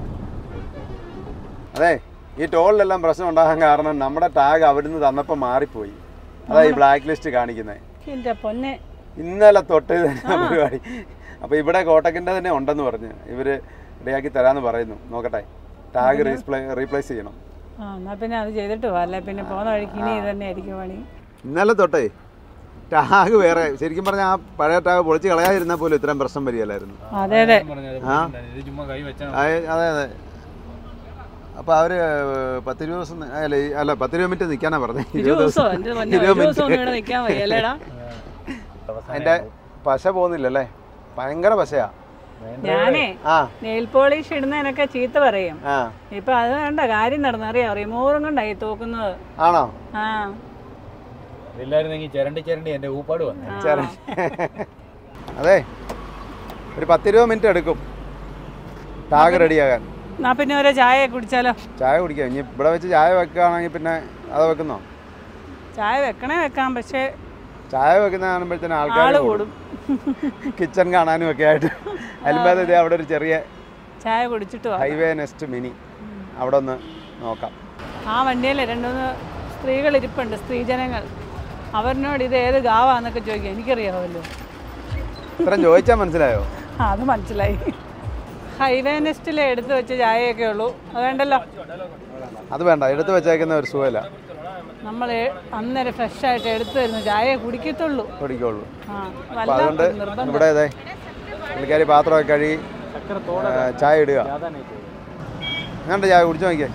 അതെ ഈ ടോളിലെല്ലാം പ്രശ്നം ഉണ്ടാകാൻ കാരണം നമ്മുടെ ടാഗ് അവിടുന്ന് തന്നപ്പോൾ മാറിപ്പോയി അതാ ഈ ബ്ലാക്ക് ലിസ്റ്റ് കാണിക്കുന്നത് എന്റെ പൊന്നെ ഇന്നലെ തൊട്ട് ഇത് തന്നെ പരിപാടി അപ്പോൾ ഇവിടെ കോട്ടക്കിൻ്റെ തന്നെ ഉണ്ടെന്ന് പറഞ്ഞ് ഇവർ റെഡിയാക്കി തരാമെന്ന് പറയുന്നു നോക്കട്ടെ ടാഗ് റീപ്ലേ റീപ്ലേസ് ചെയ്യണം ആ എന്നാ പിന്നെ അത് ചെയ്തിട്ട് പോവാ അല്ലെ പിന്നെ പോകുന്ന വഴിക്ക് ഇനി ഇത് തന്നെ ആയിരിക്കും പണി ഇന്നലെ തൊട്ടേ ടാഗ് വേറെ ശരിക്കും പറഞ്ഞാൽ ആ പഴയ ടാഗ് പൊളിച്ച് കളയാതിരുന്നാൽ പോലും ഇത്രയും പ്രശ്നം വരികയില്ലായിരുന്നു അതെ അതെ ആ ഇത് ചുമ്മാ കൈ വെച്ചാൽ ആ, അതെ അതെ അപ്പോൾ അവർ പത്ത് ഇരുപത് ദിവസം നി- അല്ല ഈ- അല്ല പത്ത് ഇരുപത് മിനിറ്റ് നിൽക്കാനാ പറഞ്ഞത് ഇരുപത് ദിവസം എന്റെ പൊന്നെ ഇരുപത് ഒരു ദിവസം മിനിറ്റ് ഒന്നും ഇവിടെ നിൽക്കാൻ വയ്യ അല്ലേടാ അതിൻ്റെ പശ പോകുന്നില്ലല്ലേ ഭയങ്കര പശയാ ഞാനേ ആ നെയിൽ പോളിഷ് ഇടുന്നതിനൊക്കെ ചീത്ത പറയും ആ ഇപ്പൊ അത് വേണ്ട കാര്യം നടന്നറിയാം റിമൂവറും കൊണ്ടായി തൂക്കുന്നത് ആണോ ആ ഇല്ലായിരുന്നെങ്കിൽ ചിരണ്ടി ചിരണ്ടി എൻ്റെ ഊപ്പാട് വന്നു ചേര അതെ ഒരു പത്തിരുപത് മിനിറ്റ് എടുക്കും ടാഗ് റെഡിയാകാൻ എന്നാ പിന്നെ ഒരു ചായ കുടിച്ചാലോ ചായ കുടിക്കാം ഇനി ഇവിടെ വെച്ച് ചായ വെക്കുകയാണെങ്കിൽ പിന്നെ അത് വെക്കുന്നോ ചായ വെക്കണേ വെക്കാം പക്ഷേ ചായ വെക്കുന്ന കാണുമ്പോഴത്തേനും ആൾക്കാർ ആള് കൂടും കിച്ചൺ കാണാനും ഒക്കെ ആയിട്ട് അലിമ്പാതെ ഇതേ അവിടെ ഒരു ചെറിയ ചായ കുടിച്ചിട്ട് വാ ഹൈവേ നെസ്റ്റ് മിനി അവിടെ ഒന്ന് നോക്കാം ആ വണ്ടിയിലെ രണ്ടുമൂന്ന് സ്ത്രീകൾ ഇരിപ്പുണ്ട് സ്ത്രീജനങ്ങൾ അവരിനോട് ഇത് ഏത് ഗാവാന്നൊക്കെ ചോദിക്കാം എനിക്കറിയാമല്ലോ ഇത്രയും ചോദിച്ചാൽ മനസ്സിലായോ ആ അത് മനസ്സിലായി ഹൈവേ നെസ്റ്റിൽ എടുത്ത് വെച്ച ചായയൊക്കെ ഉള്ളൂ അത് വേണ്ടല്ലോ അത് വേണ്ട എടുത്ത് വെച്ചേക്കുന്ന ഒരു സുഖമില്ല നമ്മൾ അന്നേരം ഫ്രഷ് ആയിട്ട് എടുത്തു വരുന്ന ചായ കുടിക്കത്തുള്ളൂ കുടിക്കുള്ളൂ ആ അപ്പം അതുകൊണ്ട് വല്ല നിർബന്ധം ഇവിടെ അതെ പുള്ളിക്കാരി പാത്രമൊക്കെ കഴുകി ആ, ചായ ഇടുക എങ്ങാണ്ട് ചായ കുടിച്ചു നോക്കിയേ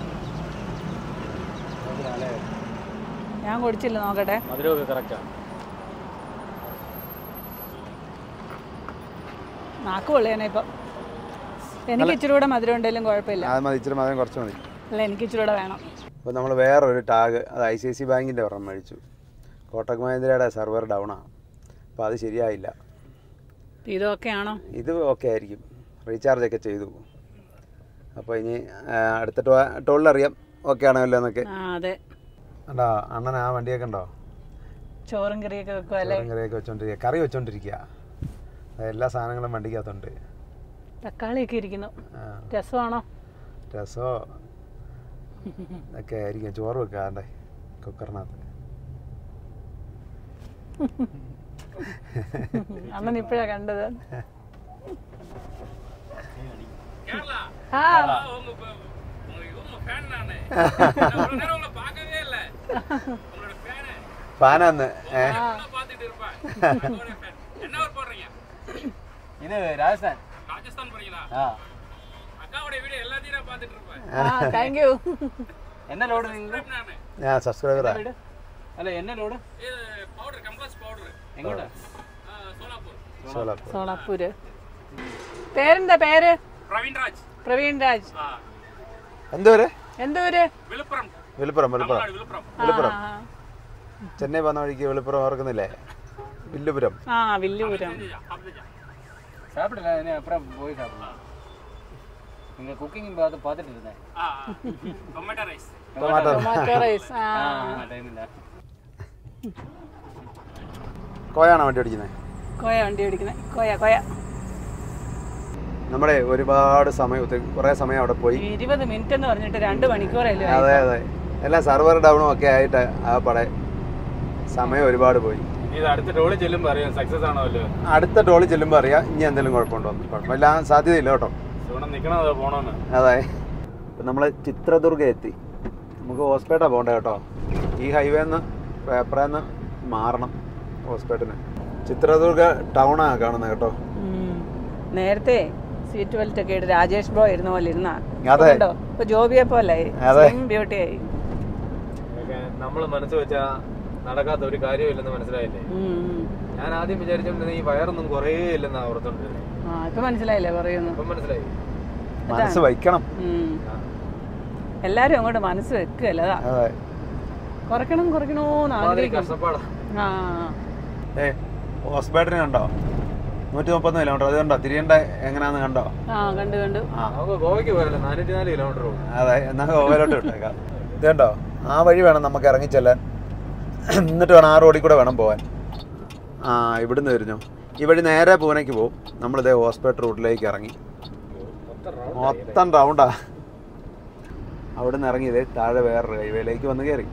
ഞാൻ കുടിച്ചില്ല നോക്കട്ടെ മധുരമൊക്കെ കറക്റ്റാണ് നാക്ക് പൊള്ളിയാനെ ഇപ്പം എനിക്ക് ഇച്ചിരി കൂടെ മധുരം ഉണ്ടെങ്കിലും കുഴപ്പമില്ല അത് മതി ഇച്ചിരി മതി കുറച്ച് മതി അല്ല എനിക്ക് ഇച്ചിരി കൂടെ വേണം അപ്പോൾ നമ്മൾ വേറൊരു ടാഗ് അത് ഐ സി ഐ സി ബാങ്കിൻ്റെ ഒരെണ്ണം മേടിച്ചു കോട്ടക് മഹേന്ദ്രയുടെ സെർവർ ഡൗൺ ആണ് അപ്പോൾ അത് ശരിയായില്ല ഇതൊക്കെയാണോ ഇത് ഓക്കെ ആയിരിക്കും റീചാർജ് ഒക്കെ ചെയ്തു അപ്പോൾ ഇനി ആ, അടുത്ത ടോ ടോളിലറിയാം ഓക്കെ ആണല്ലോ എന്നൊക്കെ ആ അതെ കണ്ടോ അണ്ണൻ ആ വണ്ടിയൊക്കെ ഉണ്ടോ ചോറും കറിയൊക്കെ വെക്കും അല്ലേ ചോറും കറിയൊക്കെ വെച്ചോണ്ടിരിക്കുക കറി വെച്ചോണ്ടിരിക്കുക അത് എല്ലാ സാധനങ്ങളും വണ്ടിക്കകത്തുണ്ട് തക്കാളിയൊക്കെ ഇരിക്കുന്നു ആ, രസമാണോ രസമോ ഇതൊക്കെ ആയിരിക്കും ചോറ് വെക്കാണ്ടേ കുക്കറിനകത്ത് അണ്ണൻ ഇപ്പോഴാ കണ്ടത് ആ ഫാനാന്ന് ഏ ഇത് രാജസ്ഥാൻ ആ ആ താങ്ക് യു എന്നെ ലോഡ് നിങ്ങൾ ഞാൻ സബ്സ്ക്രൈബറാ അല്ല എന്നെ ലോഡ് എങ്ങോട്ടാ സോലാപ്പൂർ സോളാപ്പൂര് പേരെന്താ പേര് പ്രവീൺ രാജ് എന്തോര് എന്തൂര് വിളുപ്പുറം വിളുപ്പുറം വിളുപ്പുറം ചെന്നൈ വന്ന വഴിക്ക് വിളുപ്പുറം ഓർക്കുന്നില്ലേ വില്ലുപുരം ആ വില്ലുപുരം சாப்பிடல என்ன அப்புறம் போய் சாப்பிடலாம் நீங்கள் குக்கிங் பார்த்து பார்த்துட்டு இருந்தேன் ടൊമാറ്റോ ടൊമാറ്റോ റൈസ് ആ டைம் இல்லை കോയാണോ വണ്ടി ഓടിക്കുന്നത് കോയ വണ്ടി ഓടിക്കുന്നത് കോയ കോയ നമ്മുടെ ഒരുപാട് സമയം ഒത്തിരി കുറേ സമയം അവിടെ പോയി ഇരുപത് മിനിറ്റ് എന്ന് പറഞ്ഞിട്ട് രണ്ട് മണിക്കൂറല്ലേ അതെ അതെ എല്ലാം സർവർ ഡൗണും ഒക്കെ ആയിട്ട് ആ പടേ സമയം ഒരുപാട് പോയി നീ ഇത് അടുത്ത ടോളിൽ ചെല്ലുമ്പോൾ അറിയാം സക്സസ് ആണോ അല്ലോ അടുത്ത ടോളിൽ ചെല്ലുമ്പോൾ അറിയാം ഇനി എന്തെങ്കിലും കുഴപ്പമുണ്ടോ എന്ന്. കുഴപ്പമില്ല സാധ്യതയില്ല കേട്ടോ ഇവിടെ നിൽക്കണോ അതോ പോണോന്ന് അതെ ഇപ്പം നമ്മൾ ചിത്രദുർഗ എത്തി നമുക്ക് ഹോസ്പേട്ട പോകണ്ട കേട്ടോ ഈ ഹൈവേന്ന് പേപ്പറേന്ന് മാറണം ഹോസ്പേട്ടിന് ചിത്രദുർഗ ടൗണാണ് കാണുന്നത് കേട്ടോ ഉം. നേരത്തെ സീറ്റ് ബെൽറ്റ് ഒക്കെ ഇട്ട് രാജേഷ് ബ്രോ ഇരുന്ന പോലെ ഇരുന്നാ അതെ. കണ്ടോ ഇപ്പൊ ജോബിയെ പോലെ അതെ. ബ്യൂട്ടി ആയി നമ്മൾ മനസ്സ് വെച്ചാ നടക്കാത്ത ഒരു കാര്യമില്ലെന്ന് മനസ്സിലായില്ലേ ഉം, ഉം. ഞാൻ ആദ്യം വിചാരിച്ചോണ്ടിരുന്ന ഈ വയറൊന്നും കുറേ ഇല്ലെന്നാ ഓർത്തോണ്ടിരുന്നത് ആ ഇപ്പൊ മനസ്സിലായില്ലേ പറയുന്നു ഇപ്പം മനസ്സിലായി മനസ്സ് വയ്ക്കണം ഉം. എല്ലാരും അങ്ങോട്ട് മനസ്സ് വെക്കുകയല്ല അതാ അതെ കുറയ്ക്കണം കുറയ്ക്കണോന്ന് മാതിരി ആഗ്രഹിക്കും കഷ്ടപ്പാടാ ആ ഏ ഹോസ്പേട്ടിന് കണ്ടോ നൂറ്റി മുപ്പത് കിലോമീറ്റർ അത് കണ്ടോ തിരിയേണ്ട എങ്ങനെയാന്ന് കണ്ടോ ആ കണ്ടു കണ്ടു ആ നമുക്ക് ഗോവയ്ക്ക് പോയല്ലോ നാനൂറ്റി നാല് കിലോമീറ്റർ പോകും അതെ എന്നാൽ ഓവരോട്ട് വിട്ടേക്കാം ഇത് കണ്ടോ ആ വഴി വേണം നമുക്ക് ഇറങ്ങിച്ചെല്ലാൻ എന്നിട്ട് വേണം ആ റോഡിൽ കൂടെ വേണം പോകാൻ ആ ഇവിടുന്ന് വരുന്നു ഈ വഴി നേരെ പൂനെക്ക് പോകും നമ്മളിതേ ഹോസ്പിറ്റൽ റൂട്ടിലേക്ക് ഇറങ്ങി മൊത്തം റൗണ്ടാ അവിടെ നിന്ന് ഇറങ്ങിയത് താഴെ വേറൊരു ഹൈവേയിലേക്ക് വന്ന് കയറി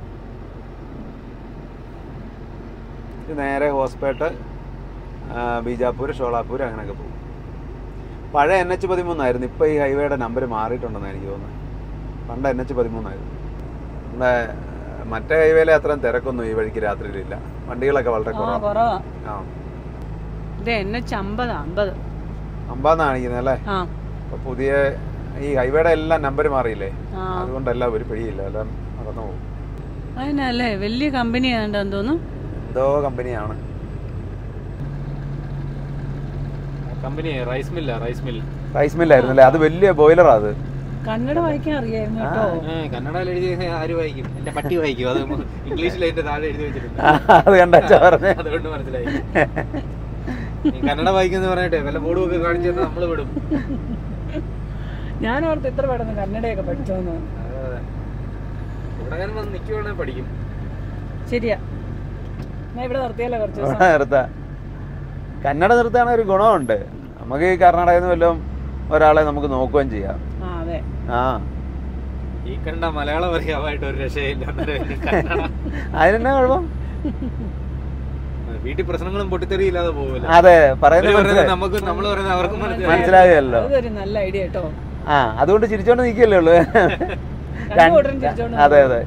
ഇത് നേരെ ഹോസ്പേട്ട് ബീജാപ്പൂർ ഷോളാപ്പൂർ അങ്ങനെയൊക്കെ പോകും പഴയ എൻ എച്ച് പതിമൂന്നായിരുന്നു ഇപ്പോൾ ഈ ഹൈവേയുടെ നമ്പർ മാറിയിട്ടുണ്ടെന്ന് എനിക്ക് തോന്നുന്നത് പണ്ട് എൻ എച്ച് പതിമൂന്നായിരുന്നു നമ്മുടെ മറ്റേ ഹൈവേയിലെ അത്രയും തിരക്കൊന്നും ഈ വഴിക്ക് രാത്രിയിലില്ല വണ്ടികളൊക്കെ വളരെ ആ കുറവാണ് കുറവാ ആ ഇത് എന്നെ അമ്പത് അമ്പത് അമ്പാന്ന് കാണിക്കുന്നത് അല്ലേ ആ അപ്പോൾ പുതിയ ഈ ഹൈവേയുടെ എല്ലാം നമ്പർ മാറിയില്ലേ ആ അതുകൊണ്ടെല്ലാം ഒരു പിടിയില്ല എല്ലാം മറന്നു പോകും അതിനല്ലേ വലിയ കമ്പനി ആണെന്ന് തോന്നുന്നു എന്തോ കമ്പനിയാണ് കമ്പനി റൈസ് മില്ല റൈസ് മിൽ റൈസ് മില്ലായിരുന്നു അല്ലേ അത് വലിയ ബോയിലറാ അത് കന്നഡ വായിക്കാൻ അറിയായിരുന്നു കേട്ടോ കന്നഡയിൽ എഴുതി ആര് വായിക്കും എന്റെ പട്ടി വായിക്കും അത് ഇംഗ്ലീഷിൽ അതിന്റെ താഴെ എഴുതി വെച്ചിട്ടുണ്ട് അത് കണ്ടച്ച പറഞ്ഞേ അതുകൊണ്ട് മനസ്സിലായി നീ കന്നഡ വായിക്കുന്ന പറഞ്ഞിട്ടെ വല്ല ബോർഡും ഒക്കെ കാണിച്ചു തന്നാൽ നമ്മള് വിടും ഞാൻ ഓർത്ത് ഇത്ര പെട്ടെന്ന് കന്നഡയൊക്കെ പഠിച്ചോന്ന് അതെ, അതെ. ഇവിടെ ഞാൻ വന്ന് നിൽക്കുവാണെങ്കിൽ പഠിക്കും ശരിയാ ഞാൻ ഇവിടെ നിർത്തിയല്ലോ കുറച്ച് ദിവസം ഇവിടെ നിർത്താം കന്നഡ നിർത്താൻ ഒരു ഗുണമുണ്ട് നമുക്ക് ഈ കർണാടകയിൽ നിന്ന് വല്ലതും ഒരാളെ നമുക്ക് നോക്കുകയും ചെയ്യാം ആ അതെ ആ ഈ കണ്ട മലയാളം അറിയാമായിട്ട് ഒരു രക്ഷയില്ല അന്നേരം ഇനി കന്നഡ അതിനെന്നാ കുഴപ്പം വീട്ടിൽ പ്രശ്നങ്ങളും പൊട്ടിത്തെറിയില്ലാതെ പോകില്ല അതെ പറയുന്നത് പറയുന്നത് മനസ്സിലായി നമുക്ക് നമ്മൾ പറയുന്നത് അവർക്കും മനസ്സിലായി മനസ്സിലാകുമല്ലോ അതൊരു നല്ല ഐഡിയ കേട്ടോ ആ അതുകൊണ്ട് ചിരിച്ചോണ്ട് നിൽക്കല്ലേ ഉള്ളു രണ്ടു കൂട്ടരും ചിരിച്ചോണ്ട് അതെ അതെ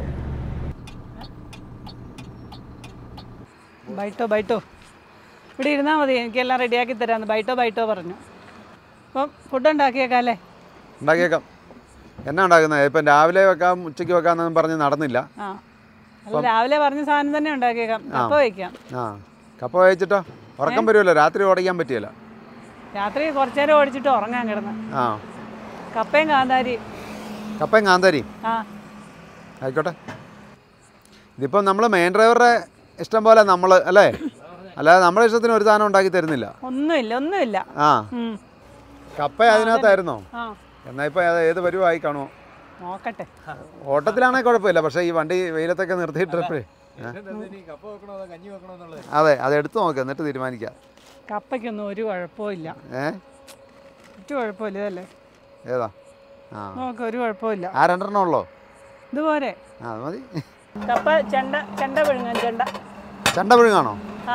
ബൈട്ടോ ബൈട്ടോ ഇവിടെ ഇരുന്നാൽ മതി എനിക്കെല്ലാം റെഡിയാക്കി തരാമെന്ന് ബൈട്ടോ ബൈട്ടോ പറഞ്ഞു അപ്പം ഫുഡ് ഉണ്ടാക്കിയേക്കാല്ലേ ഉണ്ടാക്കിയേക്കാം എന്നാ ഉണ്ടാക്കുന്നത് ഇപ്പം രാവിലെ വെക്കാം ഉച്ചയ്ക്ക് വെക്കാമെന്നൊന്നും പറഞ്ഞ് നടന്നില്ല ആ അല്ല രാവിലെ പറഞ്ഞ സാധനം തന്നെ ഉണ്ടാക്കിയേക്കാം കപ്പ വയ്ക്കാം ആ കപ്പ കഴിച്ചിട്ടോ ഉറക്കം വരുമല്ലോ രാത്രി ഓടിക്കാൻ പറ്റിയല്ല രാത്രി കുറച്ചു നേരം ഓടിച്ചിട്ട് ഉറങ്ങാൻ കിടന്ന് ആ കപ്പയും കാന്താരി കപ്പയും കാന്താരി ആ ആയിക്കോട്ടെ ഇതിപ്പം നമ്മൾ മെയിൻ ഡ്രൈവറുടെ ഇഷ്ടം പോലെ നമ്മൾ അല്ലേ അല്ലാതെ നമ്മുടെ ഇഷ്ടത്തിന് ഒരു സാധനം ഉണ്ടാക്കി തരുന്നില്ല ഒന്നുമില്ല ഒന്നുമില്ല ആ ഉം. കപ്പ അതിനകത്തായിരുന്നോ ആ എന്നാൽ ഇപ്പോൾ അത് ഏത് പരുവായി കാണുമോ നോക്കട്ടെ ഓട്ടത്തിലാണെങ്കിൽ കുഴപ്പമില്ല പക്ഷേ ഈ വണ്ടി വെയിലത്തൊക്കെ നിർത്തിയിട്ടപ്പോഴേ കപ്പ വെക്കണോ അതോ കഞ്ഞി വെക്കണോ എന്നുള്ളത് അതെ അത് എടുത്തു നോക്കാം എന്നിട്ട് തീരുമാനിക്കാം കപ്പയ്ക്കൊന്നും ഒരു കുഴപ്പമില്ല ഏ ഒരു കുഴപ്പമില്ല ഇതല്ലേ ഏതാ ആ നോക്ക് ഒരു കുഴപ്പമില്ല ആ രണ്ടെണ്ണം ഉള്ളോ ഇതുപോലെ ആ അത് മതി കപ്പ ചെണ്ട ചെണ്ട വിഴുങ്ങാൻ ചെണ്ട ചണ്ട പുഴുങ്ങാണോ ആ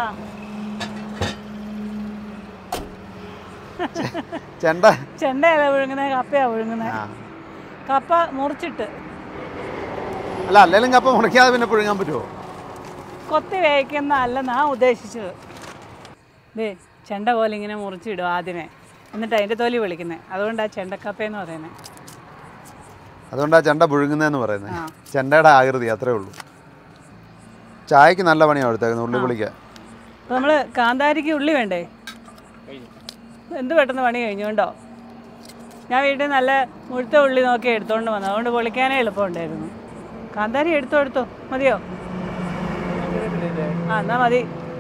ചെണ്ട ചെണ്ടയല്ല വിഴുങ്ങുന്നത് കപ്പയാ വിഴുങ്ങുന്നത് ആ കപ്പ മുറിച്ചിട്ട് അല്ല അല്ലെങ്കിലും കപ്പ മുറിക്കാതെ പിന്നെ പുഴുങ്ങാൻ പറ്റുമോ കൊത്തി വേവിക്കുന്ന അല്ലെന്നാ ഉദ്ദേശിച്ചത് ദേ ചെണ്ട പോലെ ഇങ്ങനെ മുറിച്ചിടും ആദ്യമേ എന്നിട്ട് അതിൻ്റെ തൊലി വിളിക്കുന്നത് അതുകൊണ്ടാണ് ചെണ്ടക്കപ്പയെന്ന് പറയുന്നത് അതുകൊണ്ടാ ചെണ്ട പുഴുങ്ങുന്നതെന്ന് പറയുന്നത് ആ. ചെണ്ടയുടെ ആകൃതി അത്രേ ഉള്ളൂ ചായക്ക് നല്ല പണിയാണ് എടുത്തേക്കുന്നത് ഉള്ളി പൊളിക്കാൻ അപ്പോൾ നമ്മൾ കാന്താരിക്ക് ഉള്ളി വേണ്ടേ എന്ത് പെട്ടെന്ന് പണി കഴിഞ്ഞു കേട്ടോ ഞാൻ വീട്ടിൽ നല്ല മുഴുത്ത ഉള്ളി നോക്കി എടുത്തോണ്ട് വന്നു അതുകൊണ്ട് പൊളിക്കാനേ എളുപ്പമുണ്ടായിരുന്നു കാന്താരി എടുത്തോ എടുത്തോ മതിയോ ആ എന്നാ മതി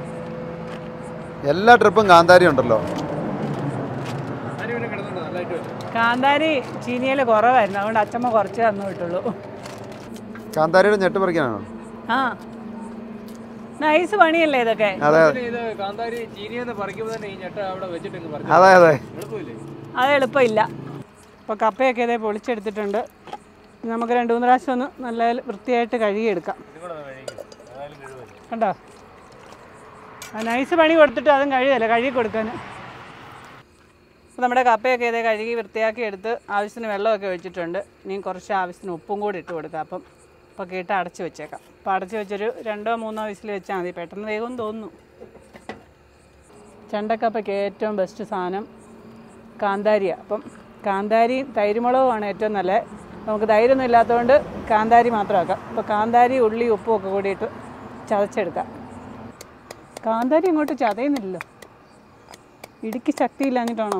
എല്ലാ ട്രിപ്പും കാന്താരി ഉണ്ടല്ലോ ആരും ഇവിടെ കിടന്നുണ്ടോ നല്ലതായിട്ട് വെച്ചു കാന്താരി ചീനിയിൽ കുറവായിരുന്നു അതുകൊണ്ട് അച്ചമ്മ കുറച്ച് തന്നു വിട്ടുള്ളൂ കാന്താരിയുടെ ഞെട്ട് പറിക്കാനാണോ ആ നൈസ് പണിയല്ലേ ഇതൊക്കെ അതെ ഇത് കാന്താരി ചീനിയെന്ന് പറിക്കുമ്പോൾ തന്നെ ഈ ഞെട്ട അവിടെ വെച്ചിട്ട് അങ്ങ് പറിച്ചു അതെ അതെ എളുപ്പമില്ലേ അത് എളുപ്പമില്ല അപ്പോൾ കപ്പയൊക്കെ ഇതേ പൊളിച്ചെടുത്തിട്ടുണ്ട് ഇനി നമുക്ക് രണ്ട് മൂന്ന് പ്രാവശ്യം ഒന്ന് നല്ല വൃത്തിയായിട്ട് കഴുകിയെടുക്കാം ഇതും കൂടെ കഴിക്കും അതായാലും കഴിവല്ലേ കണ്ടോ നൈസ് പണി കൊടുത്തിട്ട് അതും കഴിയല്ല കഴുകി കൊടുക്കാൻ അപ്പോൾ നമ്മുടെ കപ്പയൊക്കെ ഇതേ കഴുകി വൃത്തിയാക്കി എടുത്ത് ആവശ്യത്തിന് വെള്ളമൊക്കെ ഒഴിച്ചിട്ടുണ്ട് ഇനി കുറച്ച് ആവശ്യത്തിന് ഉപ്പും കൂടി ഇട്ട് കൊടുക്കാം അപ്പം അപ്പോൾ കേട്ട് അടച്ച് വെച്ചേക്കാം അപ്പോൾ അടച്ച് വെച്ചൊരു രണ്ടോ മൂന്നോ വിസിൽ വെച്ചാൽ മതി പെട്ടെന്ന് വേഗം തോന്നുന്നു ചണ്ടക്കപ്പയ്ക്ക് ഏറ്റവും ബെസ്റ്റ് സാധനം കാന്താരിയാണ് അപ്പം കാന്താരിയും തൈരുമുളകുമാണ് ഏറ്റവും നല്ലത് നമുക്ക് തൈരൊന്നും ഇല്ലാത്തതുകൊണ്ട് കാന്താരി മാത്രം ആക്കാം അപ്പോൾ കാന്താരി ഉള്ളി ഉപ്പും ഒക്കെ കൂടിയിട്ട് ചതച്ചെടുക്കാം കാന്താരി അങ്ങോട്ട് ചതയുന്നില്ലല്ലോ ഇടുക്കി ശക്തിയില്ലാഞ്ഞിട്ടാണോ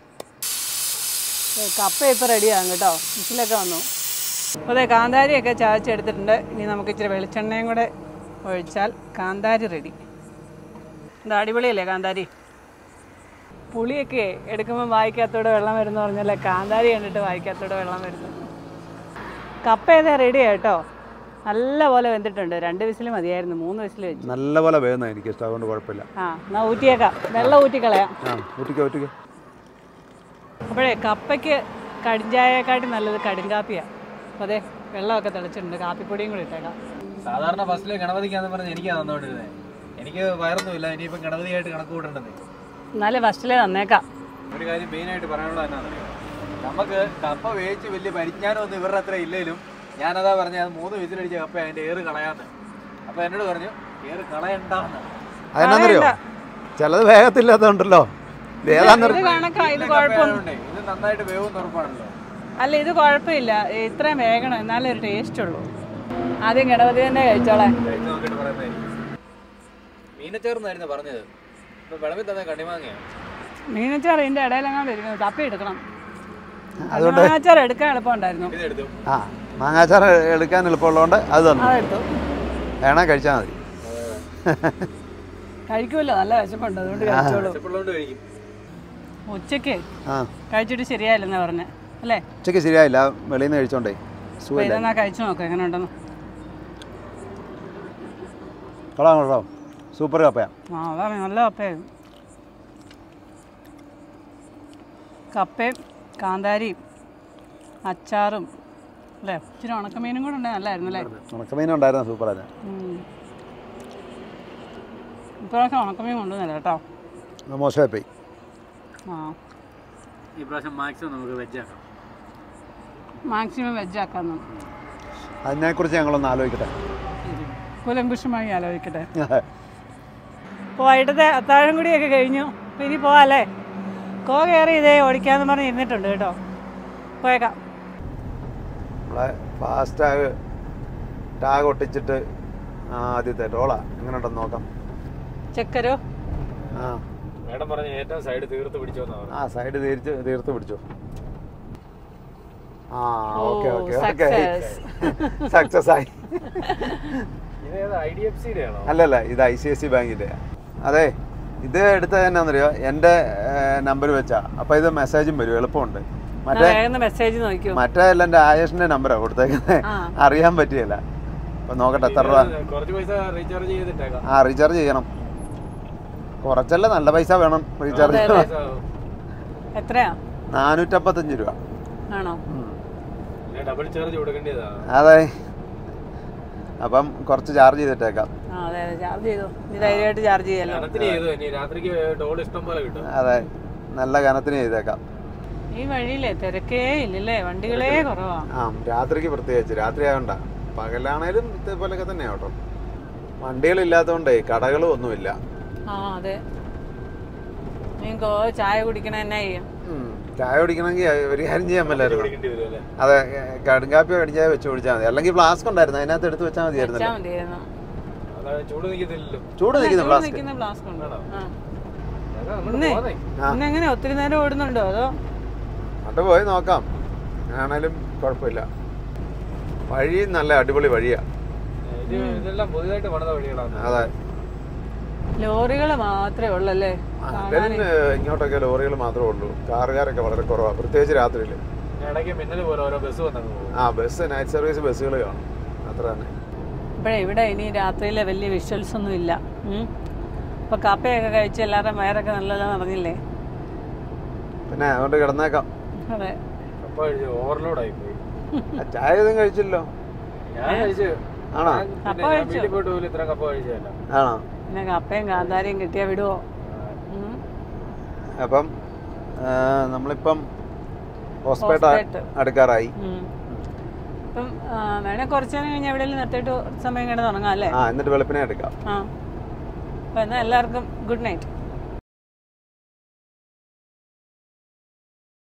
ഏ, കപ്പ ഇപ്പോൾ റെഡിയാകും കേട്ടോ വിസിലൊക്കെ വന്നു അപ്പോൾ അതെ കാന്താരിയൊക്കെ ചതച്ചെടുത്തിട്ടുണ്ട് ഇനി നമുക്ക് ഇച്ചിരി വെളിച്ചെണ്ണയും കൂടെ ഒഴിച്ചാൽ കാന്താരി റെഡി ഇത് അടിപൊളിയല്ലേ കാന്താരി പുളിയൊക്കെ എടുക്കുമ്പോൾ വായിക്കാത്തോടെ വെള്ളം വരുന്നു പറഞ്ഞല്ലേ കാന്താരി കണ്ടിട്ട് വായിക്കാത്തോടെ വെള്ളം വരുന്നു കപ്പ ഏതാ റെഡി കേട്ടോ നല്ല പോലെ വെന്തിട്ടുണ്ട് രണ്ട് വിസിൽ മതിയായിരുന്നു മൂന്ന് വിസിൽ വെച്ചു നല്ലപോലെ വേഗം എനിക്ക് ഇഷ്ടം അതുകൊണ്ട് കുഴപ്പമില്ല ആ എന്നാൽ ഊറ്റിയേക്കാം വെള്ളം ഊറ്റിക്കളയാം ആ ഊറ്റിക്കോ ഊറ്റിക്കോ അപ്പോഴേ കപ്പയ്ക്ക് കടിഞ്ചായക്കാട്ടി നല്ലത് കടുങ്കാപ്പിയാണ് അപ്പോൾ അതെ വെള്ളമൊക്കെ തിളച്ചിട്ടുണ്ട് കാപ്പിപ്പൊടിയും കൂടി ഇട്ടേക്കാം സാധാരണ ഫസ്റ്റില് ഗണപതിക്കാന്ന് പറഞ്ഞ് എനിക്കാ തന്നോണ്ടിരുന്നത് എനിക്ക് വയറൊന്നുമില്ല ഇനിയിപ്പം ഗണപതിയായിട്ട് കണക്ക് കൂട്ടേണ്ടത് എന്നാലും ഫസ്റ്റിലേ തന്നേക്കാം ഒരു കാര്യം മെയിനായിട്ട് പറയാനുള്ളത് എന്നാണെന്നറിയോ നമുക്ക് കപ്പ വേവിച്ച് വലിയ പരിജ്ഞാനമൊന്നും ഇവരുടെ അത്ര ഇല്ലെങ്കിലും ഞാനതാ പറഞ്ഞ അത് മൂന്ന് വിസിലടിച്ച കപ്പ അതിൻ്റെ ഏറ് കളയാന്ന് അപ്പോൾ എന്നോട് പറഞ്ഞു ഏറ് കളയണ്ടെന്ന് അതെന്നാന്നറിയോ ചിലത് വേഗത്തില്ലാത്തതുണ്ടല്ലോ ഇത് ഏതാന്ന് ഇത് കണക്കാ ഇത് കുഴപ്പമൊന്നും അതുകൊണ്ടേ ഇത് നന്നായിട്ട് വേവും ഉറപ്പാണല്ലോ അല്ല ഇത് കുഴപ്പമില്ല ഇത്രയും വേഗണം എന്നാലേ ഒരു ടേസ്റ്റ് ഉള്ളൂ ആദ്യം ഗണപതി തന്നെ കഴിച്ചോളാം കഴിച്ച് നോക്കിയിട്ട് പറയുന്നതായിരിക്കും മീനച്ചേർന്നായിരുന്നു പറഞ്ഞത് ഇപ്പൊ വിളമ്പിൽ തന്നെ കണ്ണിമാങ്ങയാണ് മീനച്ചാർ ഇതിൻ്റെ ഇടയിലെങ്ങാണ്ട് ഇരിക്കുന്നത് തപ്പി എടുക്കണം അതുകൊണ്ട് മീനച്ചാർ എടുക്കാൻ എളുപ്പമുണ്ടായിരുന്നു ഇതെടുത്തു ആ മാങ്ങാച്ചാർ എടുക്കാൻ എളുപ്പമുള്ളതുകൊണ്ട് അത് തന്നു അതെടുത്തു വേണേ കഴിച്ചാൽ മതി കഴിക്കുമല്ലോ നല്ല വിശപ്പുണ്ട് അതുകൊണ്ട് കഴിച്ചോളൂ വിശപ്പുള്ളതുകൊണ്ട് കഴിക്കും ഉച്ചയ്ക്ക് ആ കഴിച്ചിട്ട് ശരിയായില്ലെന്നാ പറഞ്ഞേ അല്ലേ ഉച്ചയ്ക്ക് ശരിയായില്ല വെളിയിൽ നിന്ന് കഴിച്ചോണ്ടേ അപ്പോൾ സുഖമില്ല ഇതെന്നാ കഴിച്ചു നോക്കാം എങ്ങനെ ഉണ്ടെന്ന് കൊള്ളാം കൊള്ളാം സൂപ്പർ കപ്പയാ ആ അതാണ് നല്ല കപ്പയായിരുന്നു കപ്പയും കാന്താരിയും അച്ചാറും അല്ലേ ഇച്ചിരി ഉണക്കമീനും കൂടെ ഉണ്ടെങ്കിൽ നല്ലായിരുന്നു അല്ലേ ഉണക്കമീൻ ഉണ്ടായിരുന്നു സൂപ്പറാണ് ഉം. ഇപ്രാവശ്യം ഉണക്കമീൻ കൊണ്ടുവന്നില്ല കേട്ടോ മോശമായി പോയി ആ ഈ പ്രാവശ്യം മാക്സിമം നമുക്ക് വെജാക്കാം മാക്സിമം വെജ് ആക്കാന്ന് അതിനെക്കുറിച്ച് ഞങ്ങളൊന്ന് ആലോചിക്കട്ടെ കുലങ്കുഷമായി ആലോചിക്കട്ടെ ഇപ്പോൾ വൈകിട്ടത്തെ അത്താഴം കൂടിയൊക്കെ കഴിഞ്ഞു അപ്പോൾ ഇനി പോവാല്ലേ കോ കയറി ഇതേ ഓടിക്കാന്ന് പറഞ്ഞ് ഇരുന്നിട്ടുണ്ട് കേട്ടോ പോയേക്കാം നമ്മളെ ഫാസ്റ്റാഗ് ടാഗ് ഒട്ടിച്ചിട്ട് ആദ്യത്തെ ടോളാ എങ്ങനെ ഉണ്ടെന്ന് നോക്കാം ചെക്കരോ ആ മേഡം പറഞ്ഞ ഏറ്റവും സൈഡ് തീർത്ത് പിടിച്ചോന്നാ പറഞ്ഞു ആ സൈഡ് തീർച്ച് തീർത്ത് പിടിച്ചു ആ ഓ, okay okay okay success. Success ആയി ഇത് ഐ ഡി എഫ് സിയുടെ ആണോ അല്ലല്ല ഇത് ഐ സി ഐ സി ബാങ്കിൻ്റെ അതെ ഇത് എടുത്തത് എന്നാന്നറിയോ എൻ്റെ നമ്പർ വെച്ചാ അപ്പോൾ ഇത് മെസ്സേജും വരും എളുപ്പമുണ്ട് മറ്റേ വേഗം മെസ്സേജ് നോക്കിയോ മറ്റേ അല്ല എൻ്റെ ആയേഷിൻ്റെ നമ്പറാണ് കൊടുത്തേക്കുന്നത് ആ. അറിയാൻ പറ്റിയല്ല അപ്പം നോക്കട്ടെ എത്ര രൂപ കുറച്ച് പൈസ റീചാർജ് ചെയ്തിട്ടേക്കാം ആ റീചാർജ് ചെയ്യണം കുറച്ചല്ല നല്ല പൈസ വേണം റീചാർജ് അതെ, പൈസ എത്രയാ നാനൂറ്റമ്പത്തഞ്ച് രൂപ ആണോ ഉം. ഡബിൾ ചാർജ് കൊടുക്കേണ്ടതാണ് അതെ അപ്പം കുറച്ച് ചാർജ് ചെയ്തിട്ടേക്കാം ആ അതെ അതെ ചാർജ് ചെയ്തു ഇനി ധൈര്യമായിട്ട് ചാർജ് ചെയ്യാലോ കനത്തിന് ചെയ്തു ഇനി രാത്രിക്ക് ഡോൾ ഇഷ്ടം പോലെ കിട്ടും അതെ നല്ല കനത്തിന് ചെയ്തേക്കാം ഈ വഴിയില്ലേ തിരക്കേ ഇല്ലല്ലേ വണ്ടികളേ കുറവാ ആ രാത്രിക്ക് പ്രത്യേകിച്ച് രാത്രി ആയതുകൊണ്ടാ പകലാണേലും ഇതേപോലൊക്കെ തന്നെയാ കേട്ടോ വണ്ടികളില്ലാത്തതുകൊണ്ടേ കടകളും ഒന്നുമില്ല ആ അതെ നിങ്ങൾക്ക് ചായ കുടിക്കണ എന്നാ ചെയ്യും ഉം. ചായ കുടിക്കണമെങ്കിൽ ഒരു കാര്യം ചെയ്യാൻ പറ്റില്ലായിരുന്നു കുടിക്കേണ്ടി വരും അല്ലേ അതെ കടുങ്കാപ്പി കടിച്ചാൽ വെച്ച് കുടിച്ചാൽ മതി അല്ലെങ്കിൽ ഫ്ലാസ്ക് ഉണ്ടായിരുന്നു അതിനകത്ത് എടുത്ത് വെച്ചാൽ വെച്ചാ മതിയായിരുന്നല്ലോ മതിയായിരുന്നു അതാണ് ചൂട് നിൽക്കത്തില്ലല്ലോ ചൂട് നിൽക്കുന്ന ചൂട് ഫ്ലാസ്ക് നിൽക്കുന്ന ഫ്ലാസ്ക് ഉണ്ട് ആണോ? ആ. അതാ നമ്മള് ഇന്നേ പോന്നെ. ആ. ഇന്നെങ്ങനെ ഒത്തിരി നേരം ഓടുന്നുണ്ടോ അതോ അങ്ങോട്ട് പോയി നോക്കാം ആണേലും കുഴപ്പമില്ല വഴി നല്ല അടിപൊളി വഴിയാ ഇത് ഇതെല്ലാം പുതിയതായിട്ട് പണിത വഴികളാണ് അതെ ലോറികൾ മാത്രമേ ഉള്ളല്ലേ അതിൽ ഇങ്ങോട്ടൊക്കെ ലോറികൾ മാത്രമേ ഉള്ളൂ കാറുകാരൊക്കെ വളരെ കുറവാണ് പ്രത്യേകിച്ച് രാത്രിയിൽ ഇടയ്ക്ക് മിന്നൽ പോലെ ഓരോ ബസ് വന്നങ്ങ് പോകും ആ ബസ് നൈറ്റ് സർവീസ് ബസ്സുകൾ കാണും അത്ര തന്നെ ഇപ്പോഴേ ഇവിടെ ഇനി രാത്രിയിലെ വലിയ വിഷ്വൽസ് ഒന്നും ഇല്ല ഉം. ഇപ്പൊ കപ്പയൊക്കെ കഴിച്ച് എല്ലാവരുടെയും വയറൊക്കെ നല്ലതെന്ന് പറഞ്ഞില്ലേ പിന്നെ അതുകൊണ്ട് കിടന്നേക്കാം അതെ അപ്പൊ ഓവർലോഡ് ആയി പോയി ആ, ചായ ഒന്നും കഴിച്ചില്ലോ ഞാൻ കഴിച്ചു ആണോ ഞാൻ പിന്നെ കപ്പ ഞാൻ കഴിച്ചോ? വീട്ടിൽ പോയിട്ട് പോലും ഇത്ര കപ്പ കഴിച്ചതല്ല ആണോ പിന്നെ കപ്പയും കാന്താരിയും കിട്ടിയാ വിടുവോ ഉം. അപ്പം ആ, നമ്മളിപ്പം ഹോസ്പേട്ട ഹോസ്പേട്ട്. അടുക്കാറായി ഉം. ഇപ്പം ആ, വേണേ കുറച്ച് നേരം കഴിഞ്ഞ് എവിടെയെങ്കിലും നിർത്തിയിട്ട് കുറച്ച് സമയം കഴിഞ്ഞ് തുടങ്ങാം അല്ലേ ആ എന്നിട്ട് വെളുപ്പിനെ എടുക്കാം ആ അപ്പം എന്നാൽ എല്ലാവർക്കും ഗുഡ് നൈറ്റ്